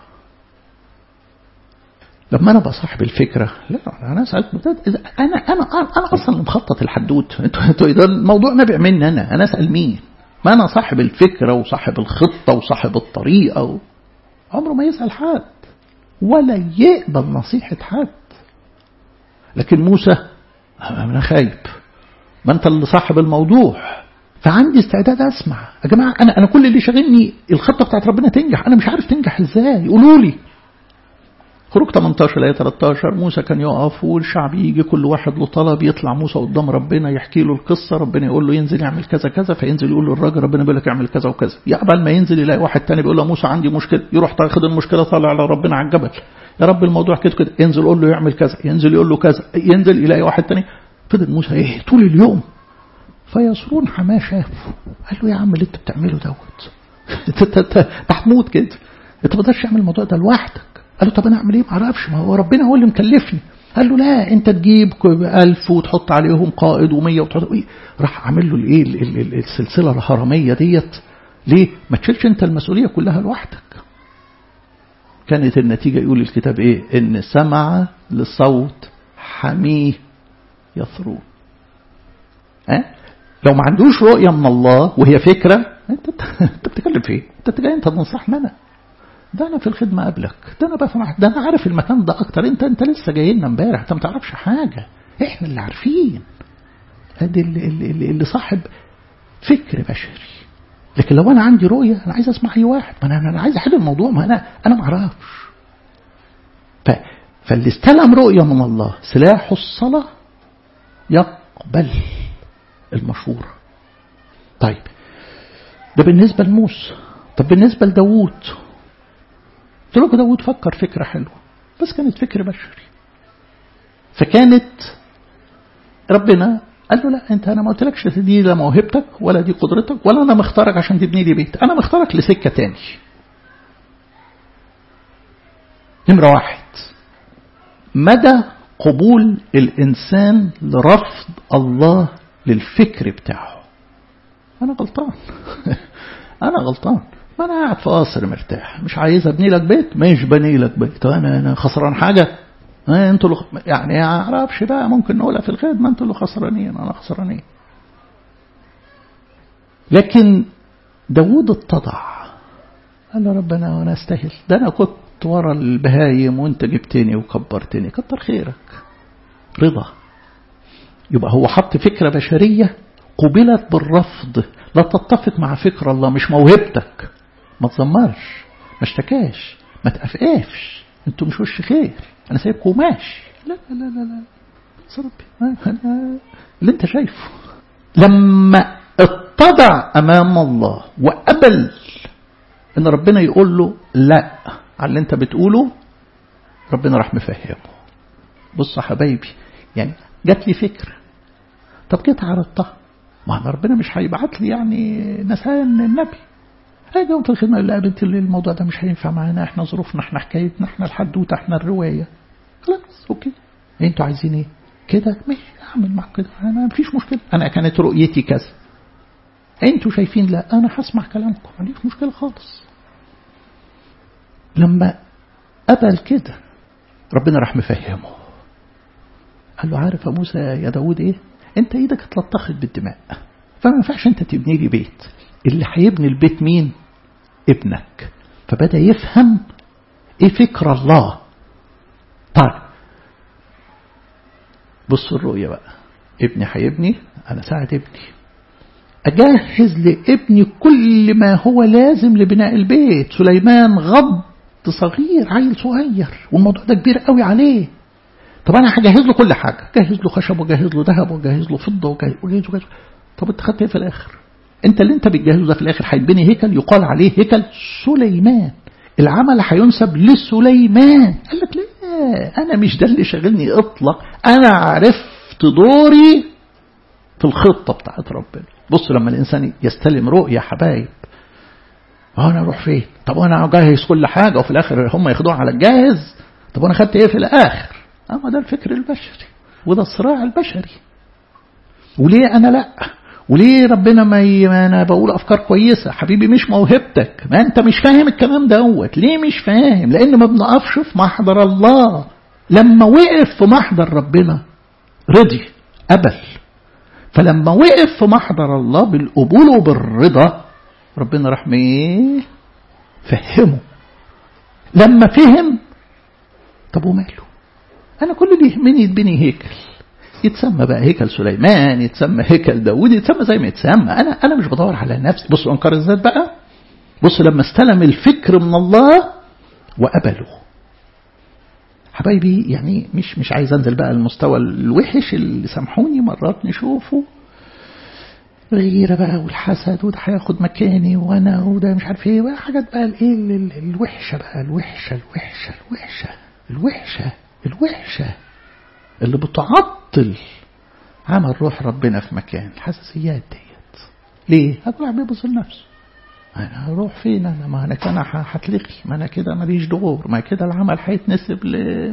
S1: لما انا بصاحب الفكره لا انا سالت انا انا انا اصلا اللي مخطط الحدوت انتوا ده الموضوع نابع مني انا انا اسال مين ما أنا صاحب الفكرة وصاحب الخطة وصاحب الطريقة و... عمره ما يسأل حد ولا يقبل نصيحة حد لكن موسى أنا خايب ما أنت اللي صاحب الموضوع فعندي استعداد أسمع يا جماعة أنا أنا كل اللي شاغلني الخطة بتاعت ربنا تنجح أنا مش عارف تنجح إزاي قولوا لي خروج 18 آية 13 موسى كان يقف والشعب يجي كل واحد له طلب يطلع موسى قدام ربنا يحكي له القصة ربنا يقول له ينزل يعمل كذا كذا فينزل يقول له الراجل ربنا بيقول لك اعمل كذا وكذا يقبل ما ينزل يلاقي واحد تاني بيقول له موسى عندي مشكلة يروح تاخد المشكلة طالع على ربنا على الجبل يا رب الموضوع كده كده ينزل يقول له يعمل كذا ينزل يقول له كذا ينزل يلاقي واحد تاني فضل موسى ايه طول اليوم فيصرون حماه شافه قال له يا عم اللي انت بتعمله دوت انت هتموت كده انت ما تقدرش تعمل الموضوع ده لوحدك قال له طب انا اعمل ايه ما اعرفش ما هو ربنا هو اللي مكلفني قال له لا انت تجيب ألف وتحط عليهم قائد ومية وتحط إيه؟ راح عامل له الايه السلسله الهرميه ديت ليه ما تشيلش انت المسؤوليه كلها لوحدك كانت النتيجة يقول الكتاب ايه ان سمع لصوت حميه يثرون ها لو ما عندوش رؤية من الله وهي فكرة انت انت بتتكلم في ايه انت جاي انت تنصحني انا ده انا في الخدمه قبلك ده انا بفهم ده انا عارف المكان ده اكتر انت انت لسه جاي لنا امبارح انت ما تعرفش حاجه احنا اللي عارفين ادي اللي, اللي, اللي صاحب فكر بشري لكن لو انا عندي رؤيه انا عايز اسمع اي واحد ما انا انا عايز احل الموضوع ما انا انا ما اعرفش ف فاللي استلم رؤيه من الله سلاح الصلاه يقبل المشوره طيب ده بالنسبه لموسى طب بالنسبه لداوود قلت له داود فكر فكرة حلوة بس كانت فكرة بشري فكانت ربنا قال له لا انت انا ما قلتلكش دي لا موهبتك ولا دي قدرتك ولا انا مختارك عشان تبني لي بيت انا مختارك لسكة تاني نمرة واحد مدى قبول الإنسان لرفض الله للفكر بتاعه أنا غلطان أنا غلطان ما أنا قاعد في قصر مرتاح مش عايز أبني لك بيت مش بني لك بيت أنا أنا خسران حاجة انتوا اللي يعني ما اعرفش بقى ممكن نقولها في الخدمة انتوا اللي خسرانين انا خسرانين لكن داوود اتضع قال له ربنا وانا استاهل ده انا كنت ورا البهايم وانت جبتني وكبرتني كتر خيرك رضا يبقى هو حط فكرة بشرية قبلت بالرفض لا تتفق مع فكر الله مش موهبتك ما تزمرش ما اشتكاش ما تقفقفش انتوا مش وش خير انا سايبكم ماشي لا لا لا لا لا ربي اللي انت شايفه لما اتضع امام الله وقبل ان ربنا يقول له لا على اللي انت بتقوله ربنا راح مفهمه بص يا حبايبي يعني جات لي فكره طب جيت عرضتها ما انا ربنا مش هيبعت لي يعني نسان النبي هاجي قلت الخدمه لا يا بنتي الموضوع ده مش هينفع معانا احنا ظروفنا احنا حكايتنا احنا الحدوته احنا الروايه خلاص اوكي انتوا عايزين ايه كده ماشي اعمل معاك كده انا مفيش مشكله انا كانت رؤيتي كذا انتوا شايفين لا انا هسمع كلامكم ما عنديش مشكله خالص لما قبل كده ربنا راح مفهمه قال له عارف يا موسى يا داود ايه انت ايدك اتلطخت بالدماء فما ينفعش انت تبني لي بيت اللي هيبني البيت مين ابنك فبدأ يفهم ايه فكر الله طيب بص الرؤية بقى ابني هيبني انا ساعد ابني اجهز لابني كل ما هو لازم لبناء البيت سليمان غض صغير عيل صغير والموضوع ده كبير قوي عليه طب انا هجهز له كل حاجه جهز له خشب وجهز له ذهب وجهز له فضه وجهز وجهز وجهز طب انت خدت ايه في الاخر انت اللي انت بتجهزه ده في الاخر هيتبني هيكل يقال عليه هيكل سليمان العمل هينسب لسليمان قال لك لا انا مش ده اللي شاغلني اطلق انا عرفت دوري في الخطه بتاعت ربنا بص لما الانسان يستلم رؤيه حبايب انا اروح فين طب انا اجهز كل حاجه وفي الاخر هم ياخدوها على الجاهز طب انا خدت ايه في الاخر اما ده الفكر البشري وده الصراع البشري وليه انا لا وليه ربنا ما, ي... ما انا بقول افكار كويسه حبيبي مش موهبتك ما انت مش فاهم الكلام دوت ليه مش فاهم لان ما بنقفش في محضر الله لما وقف في محضر ربنا رضي قبل فلما وقف في محضر الله بالقبول وبالرضا ربنا راح ايه فهمه لما فهم طب وماله انا كل اللي يهمني يتبني هيكل يتسمى بقى هيكل سليمان يتسمى هيكل داوود يتسمى زي ما يتسمى انا انا مش بدور على نفسي بص انكار الذات بقى بص لما استلم الفكر من الله وقبله حبايبي يعني مش مش عايز انزل بقى المستوى الوحش اللي سامحوني مرات نشوفه الغيره بقى والحسد وده هياخد مكاني وانا وده مش عارف ايه حاجات بقى الايه الوحشه بقى الوحشه الوحشه الوحشه الوحشه الوحشه اللي بتعطل عمل روح ربنا في مكان الحساسيات ديت ليه؟ هتقول عم بيبص لنفسه انا هروح فين انا ما انا كده هتلغي ما انا كده ماليش دور ما كده العمل هيتنسب ل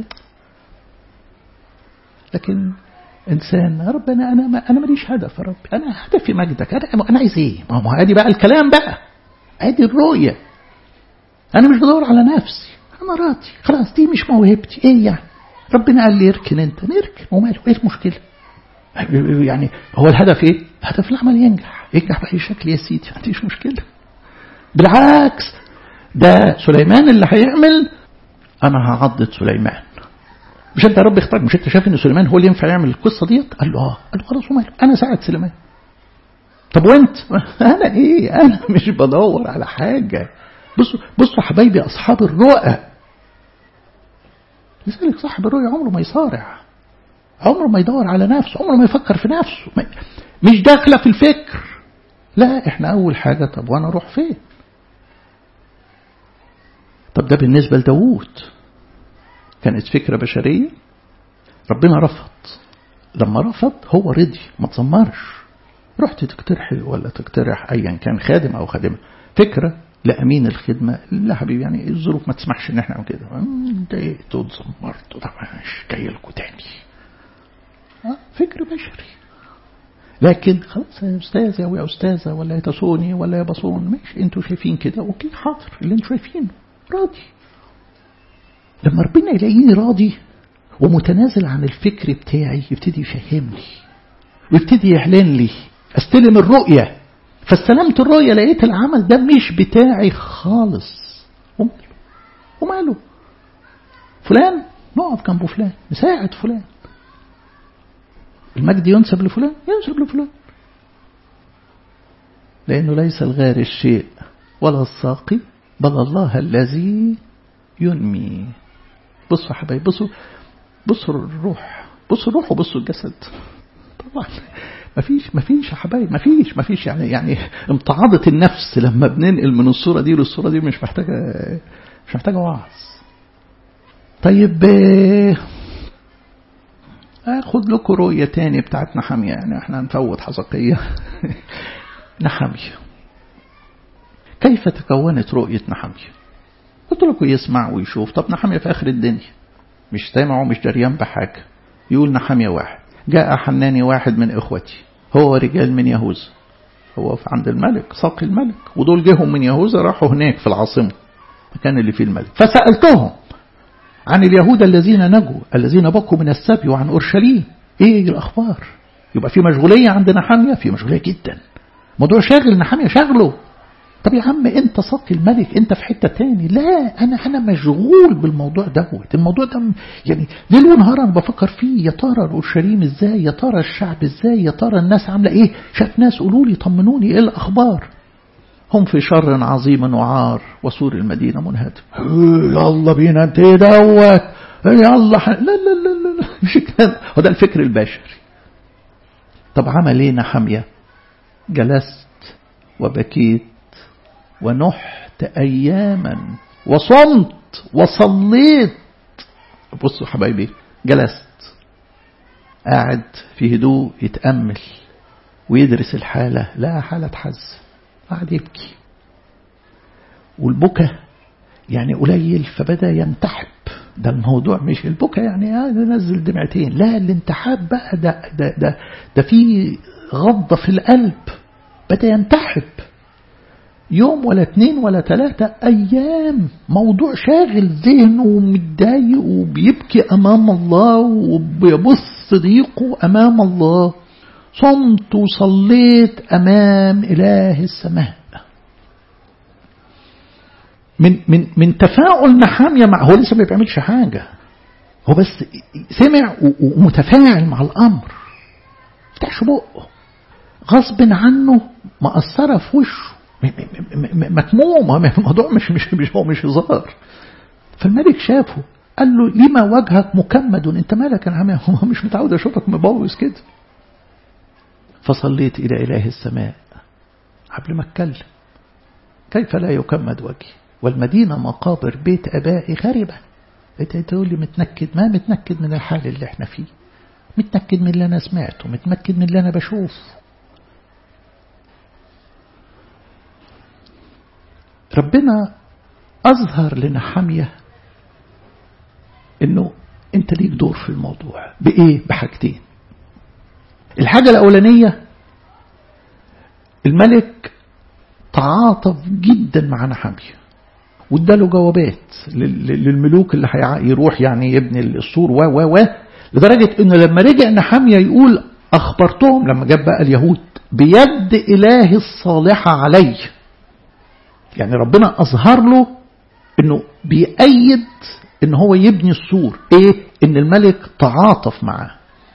S1: لكن انسان ربنا انا ما انا ماليش هدف يا رب انا هدفي مجدك انا انا عايز ايه؟ ما هو ادي بقى الكلام بقى ادي الرؤيه انا مش بدور على نفسي انا راضي خلاص دي مش موهبتي ايه يعني؟ ربنا قال لي اركن انت نركن وماله ايه المشكله؟ يعني هو الهدف ايه؟ هدف العمل ينجح ينجح بأي شكل يا سيدي ما عنديش مشكله بالعكس ده سليمان اللي هيعمل انا هعضد سليمان مش انت يا رب اختارك مش انت شايف ان سليمان هو اللي ينفع يعمل القصه ديت قال له اه قال له خلاص وماله انا ساعد سليمان طب وانت انا ايه انا مش بدور على حاجه بصوا بصوا حبايبي اصحاب الرؤى لذلك صاحب الرؤيا عمره ما يصارع عمره ما يدور على نفسه عمره ما يفكر في نفسه مش داخله في الفكر لا احنا اول حاجه طب وانا اروح فين طب ده بالنسبه لداوود كانت فكره بشريه ربنا رفض لما رفض هو رضي ما تزمرش رحت تقترح ولا تقترح ايا كان خادم او خادمه فكره لامين الخدمه لا حبيبي يعني الظروف ما تسمحش ان احنا نعمل كده ضايقت واتذمرت طبعا مش جاي لكم تاني آه فكر بشري لكن خلاص يا استاذ يا استاذه ولا يا تسوني ولا يا بصون ماشي انتوا شايفين كده اوكي حاضر اللي انتوا شايفينه راضي لما ربنا يلاقيني راضي ومتنازل عن الفكر بتاعي يبتدي يفهمني ويبتدي يعلن لي استلم الرؤيه فاستلمت الرؤية لقيت العمل ده مش بتاعي خالص وماله وماله فلان نقف جنبه فلان نساعد فلان المجد ينسب لفلان ينسب لفلان لأنه ليس الغار الشيء ولا الساقي بل الله الذي ينمي بصوا حبايبي بصوا بصوا الروح بصوا الروح وبصوا الجسد طبعا مفيش مفيش يا حبايب مفيش مفيش يعني يعني امتعاضة النفس لما بننقل من الصورة دي للصورة دي مش محتاجة مش محتاجة وعظ طيب اخد لكم رؤية تاني بتاعت نحمية يعني احنا هنفوت حزقية نحمية كيف تكونت رؤية نحمية قلت لكم يسمع ويشوف طب نحمية في آخر الدنيا مش سامع ومش دريان بحاجة يقول نحمية واحد جاء حناني واحد من إخوتي هو رجال من يهوذا هو في عند الملك ساقي الملك ودول جيهم من يهوذا راحوا هناك في العاصمة المكان اللي فيه الملك فسألتهم عن اليهود الذين نجوا الذين بقوا من السبي وعن أورشليم ايه الأخبار يبقى في مشغولية عند نحامية في مشغولية جدا موضوع شاغل نحامية شاغله طب يا عم انت ساقي الملك انت في حتة تاني لا انا انا مشغول بالموضوع دوت الموضوع ده يعني ليل ونهار انا بفكر فيه يا ترى اورشليم ازاي يا ترى الشعب ازاي يا ترى الناس عامله ايه شاف ناس قولوا لي طمنوني ايه الاخبار هم في شر عظيم وعار وسور المدينة منهدم يلا بينا انت ايه دوت يلا ح... لا لا لا لا مش كده هو ده الفكر البشري طب عمل ايه نحمية جلست وبكيت ونحت اياما وصمت وصليت بصوا حبايبي جلست قاعد في هدوء يتأمل ويدرس الحالة لا حالة حزن قعد يبكي والبكا يعني قليل فبدأ ينتحب ده الموضوع مش البكا يعني نزل دمعتين لا الانتحاب بقى ده, ده, ده, ده في غضة في القلب بدأ ينتحب يوم ولا اتنين ولا تلاتة أيام موضوع شاغل ذهنه ومتضايق وبيبكي أمام الله وبيبص ضيقه أمام الله صمت وصليت أمام إله السماء من من من تفاعل نحامية مع هو لسه ما بيعملش حاجة هو بس سمع ومتفاعل مع الأمر فتحش بقه غصب عنه مأثرة في وشه مكموم الموضوع مش مش مش هو مش هزار فالملك شافه قال له لما وجهك مكمد انت مالك يا عم هو مش متعود اشوفك مبوظ كده فصليت إلى إله السماء قبل ما اتكلم كيف لا يكمد وجهي والمدينة مقابر بيت أبائي خربة انت تقول لي متنكد ما متنكد من الحال اللي احنا فيه متنكد من اللي أنا سمعته متنكد من اللي أنا بشوف ربنا أظهر لنحمية انه انت ليك دور في الموضوع بايه بحاجتين الحاجة الأولانية الملك تعاطف جدا مع نحمية واداله جوابات للملوك اللي هيروح يعني يبني السور و و و لدرجة انه لما رجع نحمية يقول اخبرتهم لما جاب بقى اليهود بيد اله الصالحة علي يعني ربنا اظهر له انه بيأيد ان هو يبني السور ايه ان الملك تعاطف معاه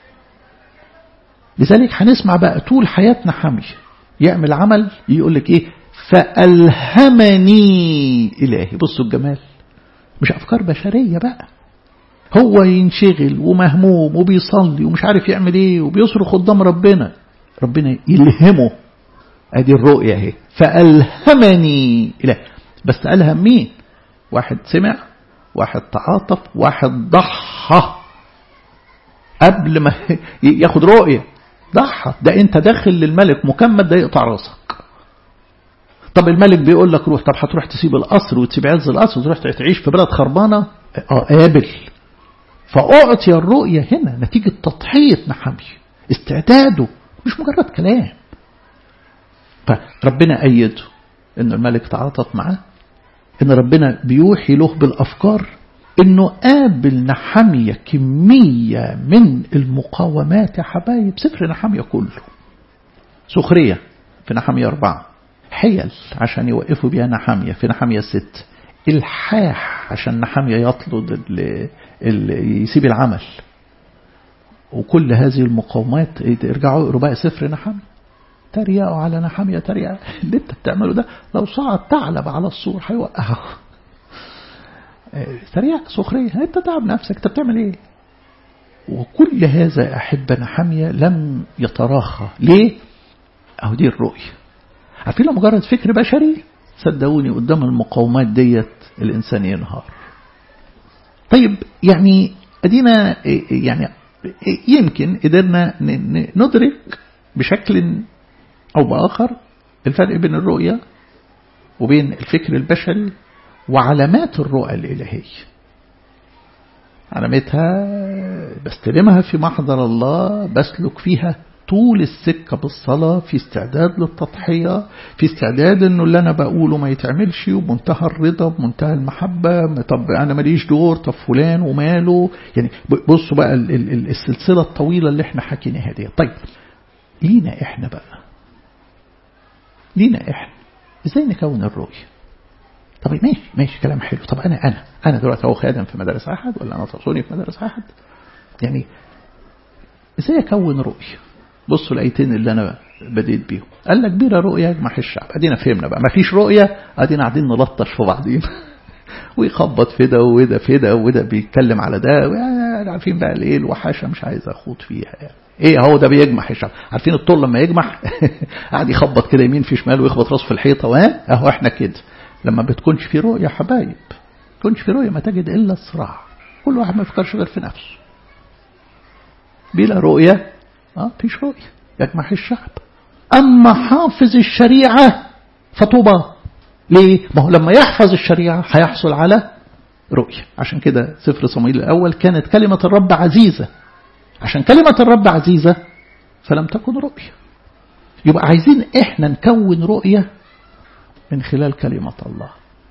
S1: لذلك هنسمع بقى طول حياتنا حمي يعمل عمل يقول لك ايه فألهمني إلهي بصوا الجمال مش أفكار بشرية بقى هو ينشغل ومهموم وبيصلي ومش عارف يعمل ايه وبيصرخ قدام ربنا ربنا يلهمه ادي الرؤية اهي فألهمني إلهي بس ألهم مين واحد سمع واحد تعاطف واحد ضحى قبل ما ياخد رؤية ضحى ده انت داخل للملك مكمل ده يقطع راسك طب الملك بيقول لك روح طب هتروح تسيب القصر وتسيب عز القصر وتروح تعيش في بلد خربانة اه قابل فأعطي الرؤية هنا نتيجة تضحية نحمي استعداده مش مجرد كلام فربنا أيده إن الملك تعاطف معاه إن ربنا بيوحي له بالأفكار إنه قابل نحمية كمية من المقاومات يا حبايب سفر نحمية كله سخرية في نحمية أربعة حيل عشان يوقفوا بيها نحمية في نحمية ست الحاح عشان نحمية يطلد اللي يسيب العمل وكل هذه المقاومات ارجعوا اقروا بقى سفر نحمية تريقوا على نحمية تريقة اللي انت بتعمله ده لو صعد ثعلب على السور هيوقعه تريقة سخرية انت تعب نفسك انت بتعمل ايه وكل هذا أحبنا حامية لم يتراخى ليه؟ أهو دي الرؤية عارفين لو مجرد فكر بشري صدقوني قدام المقاومات ديت الإنسان ينهار طيب يعني أدينا يعني يمكن قدرنا ندرك بشكل أو بآخر الفرق بين الرؤية وبين الفكر البشري وعلامات الرؤى الإلهية علامتها بستلمها في محضر الله بسلك فيها طول السكة بالصلاة في استعداد للتضحية في استعداد انه اللي انا بقوله ما يتعملش ومنتهى الرضا بمنتهى المحبة طب انا ماليش دور طب فلان وماله يعني بصوا بقى السلسلة الطويلة اللي احنا حكيناها دي طيب لينا احنا بقى لينا احنا ازاي نكون الرؤية طب ماشي ماشي كلام حلو طب انا انا انا دلوقتي اهو خادم في مدارس احد ولا انا تصوني في مدارس احد يعني ازاي اكون رؤيه بصوا الايتين اللي انا بديت بيهم قال لك بيرة رؤية يجمع الشعب ادينا فهمنا بقى ما فيش رؤية ادينا قاعدين نلطش في بعضينا ويخبط في ده وده في ده وده بيتكلم على ده عارفين بقى الايه الوحاشه مش عايز اخوض فيها يعني. ايه هو ده بيجمع الشعب عارفين الطول لما يجمع قاعد يخبط كده يمين في شمال ويخبط راسه في الحيطه وها اهو احنا كده لما بتكونش في رؤيه حبايب تكونش في رؤيه ما تجد الا الصراع كل واحد ما يفكرش غير في نفسه بلا رؤيه اه فيش رؤيه يجمع الشعب اما حافظ الشريعه فطوبى ليه ما هو لما يحفظ الشريعه هيحصل على رؤيه عشان كده سفر صمويل الاول كانت كلمه الرب عزيزه عشان كلمه الرب عزيزه فلم تكن رؤيه يبقى عايزين احنا نكون رؤيه من خلال كلمة الله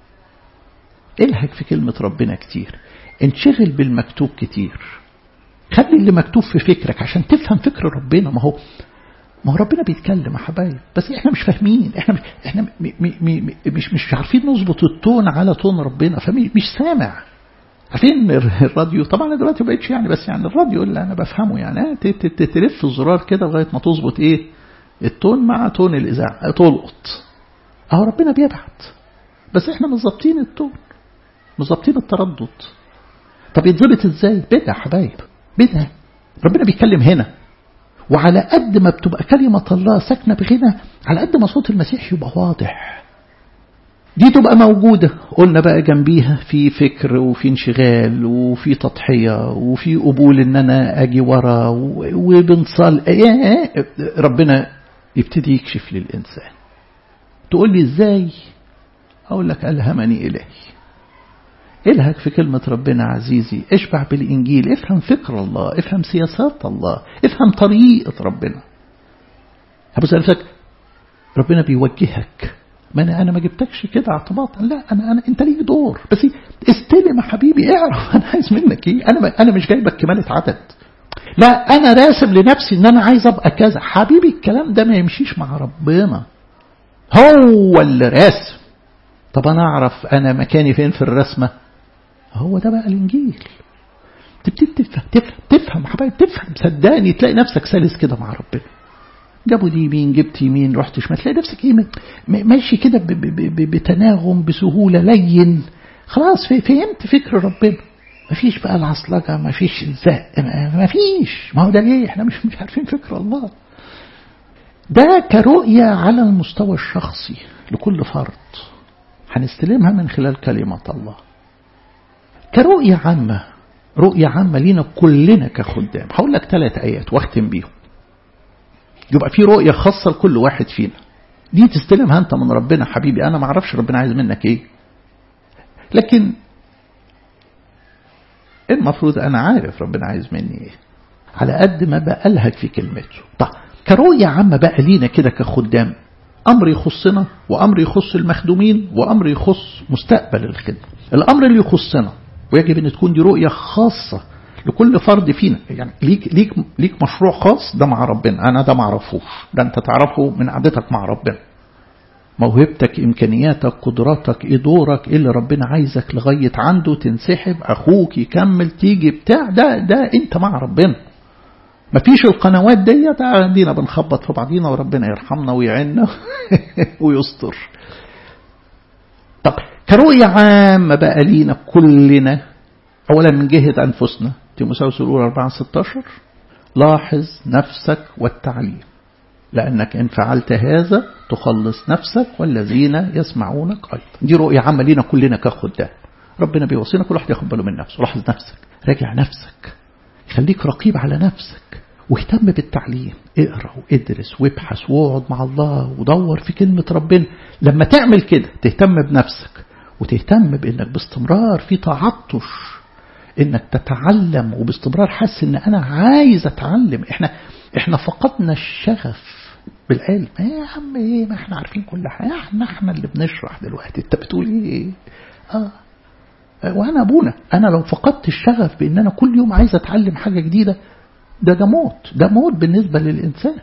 S1: الهج في كلمة ربنا كتير انشغل بالمكتوب كتير خلي اللي مكتوب في فكرك عشان تفهم فكر ربنا ما هو ما هو ربنا بيتكلم يا حبايب بس احنا مش فاهمين احنا مش احنا م م م مش مش عارفين نظبط التون على تون ربنا فمش سامع عارفين الراديو طبعا انا دلوقتي ما بقتش يعني بس يعني الراديو اللي انا بفهمه يعني تلف الزرار كده لغايه ما تظبط ايه التون مع تون الاذاعه تلقط اهو ربنا بيبعت بس احنا مش ظابطين التون مش ظابطين التردد طب يتظبط ازاي بدع يا حبايب بدع ربنا بيتكلم هنا وعلى قد ما بتبقى كلمة الله ساكنة بغنى على قد ما صوت المسيح يبقى واضح دي تبقى موجودة قلنا بقى جنبيها في فكر وفي انشغال وفي تضحية وفي قبول ان انا اجي ورا وبنصل ربنا يبتدي يكشف للإنسان تقول لي ازاي اقول لك الهمني الهي الهك في كلمة ربنا عزيزي اشبع بالإنجيل افهم فكر الله افهم سياسات الله افهم طريقة ربنا أبو لك ربنا بيوجهك ما أنا أنا ما جبتكش كده اعتباطا لا أنا أنا أنت ليك دور بس استلم يا حبيبي اعرف أنا عايز منك إيه أنا أنا مش جايبك كمالة عدد لا أنا راسم لنفسي إن أنا عايز أبقى كذا حبيبي الكلام ده ما يمشيش مع ربنا هو اللي راسم طب أنا أعرف أنا مكاني فين في الرسمة هو ده بقى الإنجيل تبتدي تفهم تفهم تفهم حبايب تفهم صدقني تلاقي نفسك سلس كده مع ربنا جابوا دي يمين جبت يمين رحت شمال تلاقي نفسك ايه ماشي كده بتناغم بسهولة لين خلاص فهمت فكر ربنا مفيش بقى العصلجة مفيش الزق مفيش ما هو ده ليه احنا مش مش عارفين فكر الله ده كرؤية على المستوى الشخصي لكل فرد هنستلمها من خلال كلمة الله كرؤية عامة رؤية عامة لينا كلنا كخدام هقول لك ثلاث آيات واختم بيهم يبقى في رؤية خاصة لكل واحد فينا دي تستلمها أنت من ربنا حبيبي أنا ما أعرفش ربنا عايز منك إيه لكن المفروض أنا عارف ربنا عايز مني إيه على قد ما بألهج في كلمته طب كرؤية عامة بقى لينا كده كخدام أمر يخصنا وأمر يخص المخدومين وأمر يخص مستقبل الخدمة الأمر اللي يخصنا ويجب أن تكون دي رؤية خاصة لكل فرد فينا يعني ليك ليك ليك مشروع خاص ده مع ربنا أنا ده ما أعرفوش ده أنت تعرفه من قعدتك مع ربنا موهبتك إمكانياتك قدراتك إيه دورك إيه اللي ربنا عايزك لغاية عنده تنسحب أخوك يكمل تيجي بتاع ده ده أنت مع ربنا مفيش القنوات ديت عندنا بنخبط في بعضينا وربنا يرحمنا ويعيننا ويستر طب كرؤية عامة بقى لينا كلنا أولا من جهة أنفسنا تيموساوس الأولى 4 16 لاحظ نفسك والتعليم لأنك إن فعلت هذا تخلص نفسك والذين يسمعونك أيضا دي رؤية عامة لينا كلنا كخدام ربنا بيوصينا كل واحد ياخد باله من نفسه لاحظ نفسك راجع نفسك خليك رقيب على نفسك واهتم بالتعليم اقرا وادرس وابحث واقعد مع الله ودور في كلمة ربنا لما تعمل كده تهتم بنفسك وتهتم بانك باستمرار في تعطش انك تتعلم وباستمرار حاسس ان انا عايز اتعلم احنا احنا فقدنا الشغف بالعلم ايه يا عم ايه ما احنا عارفين كل حاجه احنا احنا اللي بنشرح دلوقتي انت بتقول ايه اه وانا ابونا انا لو فقدت الشغف بان انا كل يوم عايز اتعلم حاجه جديده ده ده موت ده موت بالنسبه للانسان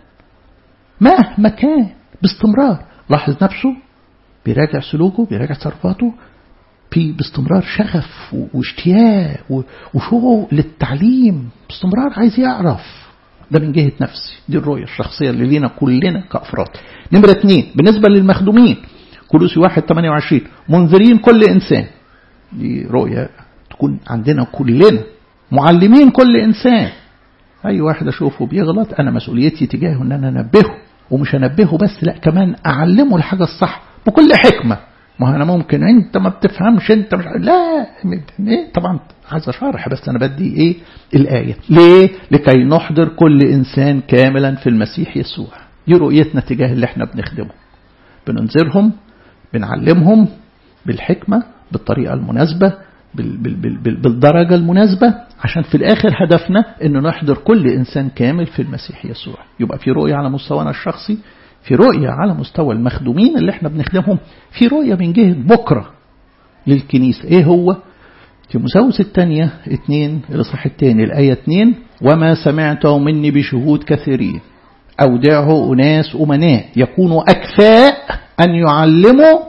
S1: مهما كان باستمرار لاحظ نفسه بيراجع سلوكه بيراجع تصرفاته في باستمرار شغف واشتياق وشوق للتعليم باستمرار عايز يعرف ده من جهة نفسي دي الرؤية الشخصية اللي لينا كلنا كأفراد نمرة اثنين بالنسبة للمخدومين كلوسي واحد 28 منذرين كل إنسان دي رؤية تكون عندنا كلنا معلمين كل إنسان أي واحد أشوفه بيغلط أنا مسؤوليتي تجاهه أن أنا أنبهه ومش أنبهه بس لا كمان أعلمه الحاجة الصح بكل حكمة ما أنا ممكن أنت ما بتفهمش أنت مش لا إيه طبعا عايز أشرح بس أنا بدي إيه الآية ليه لكي نحضر كل إنسان كاملا في المسيح يسوع دي رؤيتنا تجاه اللي احنا بنخدمه بننذرهم بنعلمهم بالحكمة بالطريقة المناسبة بالدرجة المناسبة عشان في الآخر هدفنا أن نحضر كل إنسان كامل في المسيح يسوع يبقى في رؤية على مستوانا الشخصي في رؤية على مستوى المخدومين اللي احنا بنخدمهم في رؤية من جهة بكرة للكنيسة ايه هو تيموساوس الثانية اثنين الإصحاح الثاني الآية اثنين وما سمعته مني بشهود كثيرين أودعه أناس أمناء يكونوا أكفاء أن يعلموا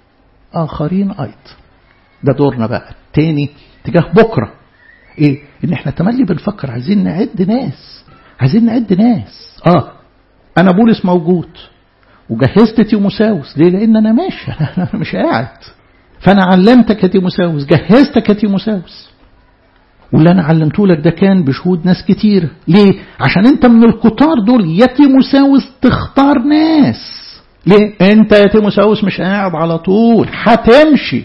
S1: آخرين أيضا ده دورنا بقى تاني تجاه بكرة ايه ان احنا تملي بنفكر عايزين نعد ناس عايزين نعد ناس اه انا بولس موجود وجهزت تيموساوس ليه لان انا ماشي انا مش قاعد فانا علمتك يا تيموساوس جهزتك يا تيموساوس واللي انا علمته لك ده كان بشهود ناس كتير ليه عشان انت من الكتار دول يا تيموساوس تختار ناس ليه انت يا تيموساوس مش قاعد على طول هتمشي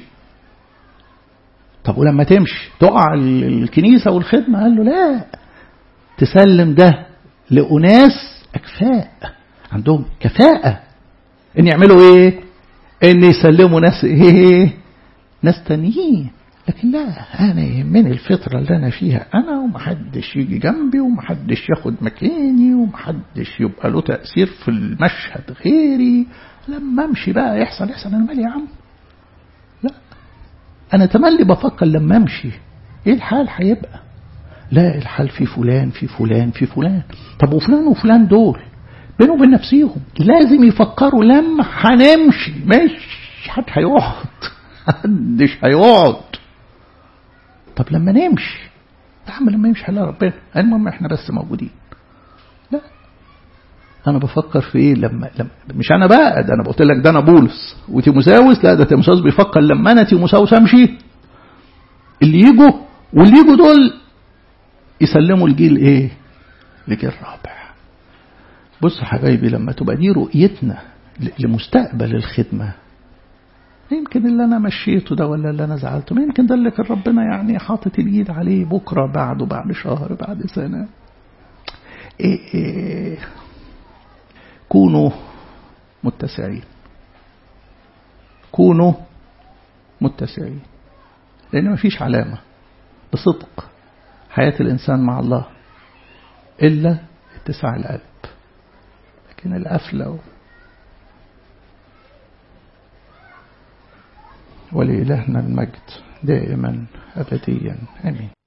S1: طب ولما تمشي تقع الكنيسة والخدمة قال له لا تسلم ده لأناس أكفاء عندهم كفاءة إن يعملوا إيه إن يسلموا ناس إيه ناس تانيين لكن لا أنا يهمني الفترة اللي أنا فيها أنا ومحدش يجي جنبي ومحدش ياخد مكاني ومحدش يبقى له تأثير في المشهد غيري لما أمشي بقى يحصل يحصل أنا مالي يا عم لا أنا تملي بفكر لما أمشي إيه الحال هيبقى لا الحال في فلان في فلان في فلان طب وفلان وفلان دول بينهم وبين نفسيهم لازم يفكروا لما هنمشي مش حد هيقعد محدش هيقعد طب لما نمشي يا عم لما يمشي هنلاقي ربنا المهم احنا بس موجودين لا انا بفكر في ايه لما, لما مش انا بقى ده انا قلت لك ده انا بولس وتيموساوس لا ده تيموساوس بيفكر لما انا تيموساوس امشي اللي يجوا واللي يجوا دول يسلموا الجيل ايه لجيل رابع بص يا حبايبي لما تبقى دي رؤيتنا لمستقبل الخدمه يمكن اللي انا مشيته ده ولا اللي انا زعلته يمكن ده اللي كان ربنا يعني حاطط الايد عليه بكره بعده بعد شهر بعد سنه إيه إيه كونوا متسعين كونوا متسعين لان ما فيش علامه بصدق حياه الانسان مع الله الا اتساع القلب لكن القفله ولإلهنا المجد دائما أبديا آمين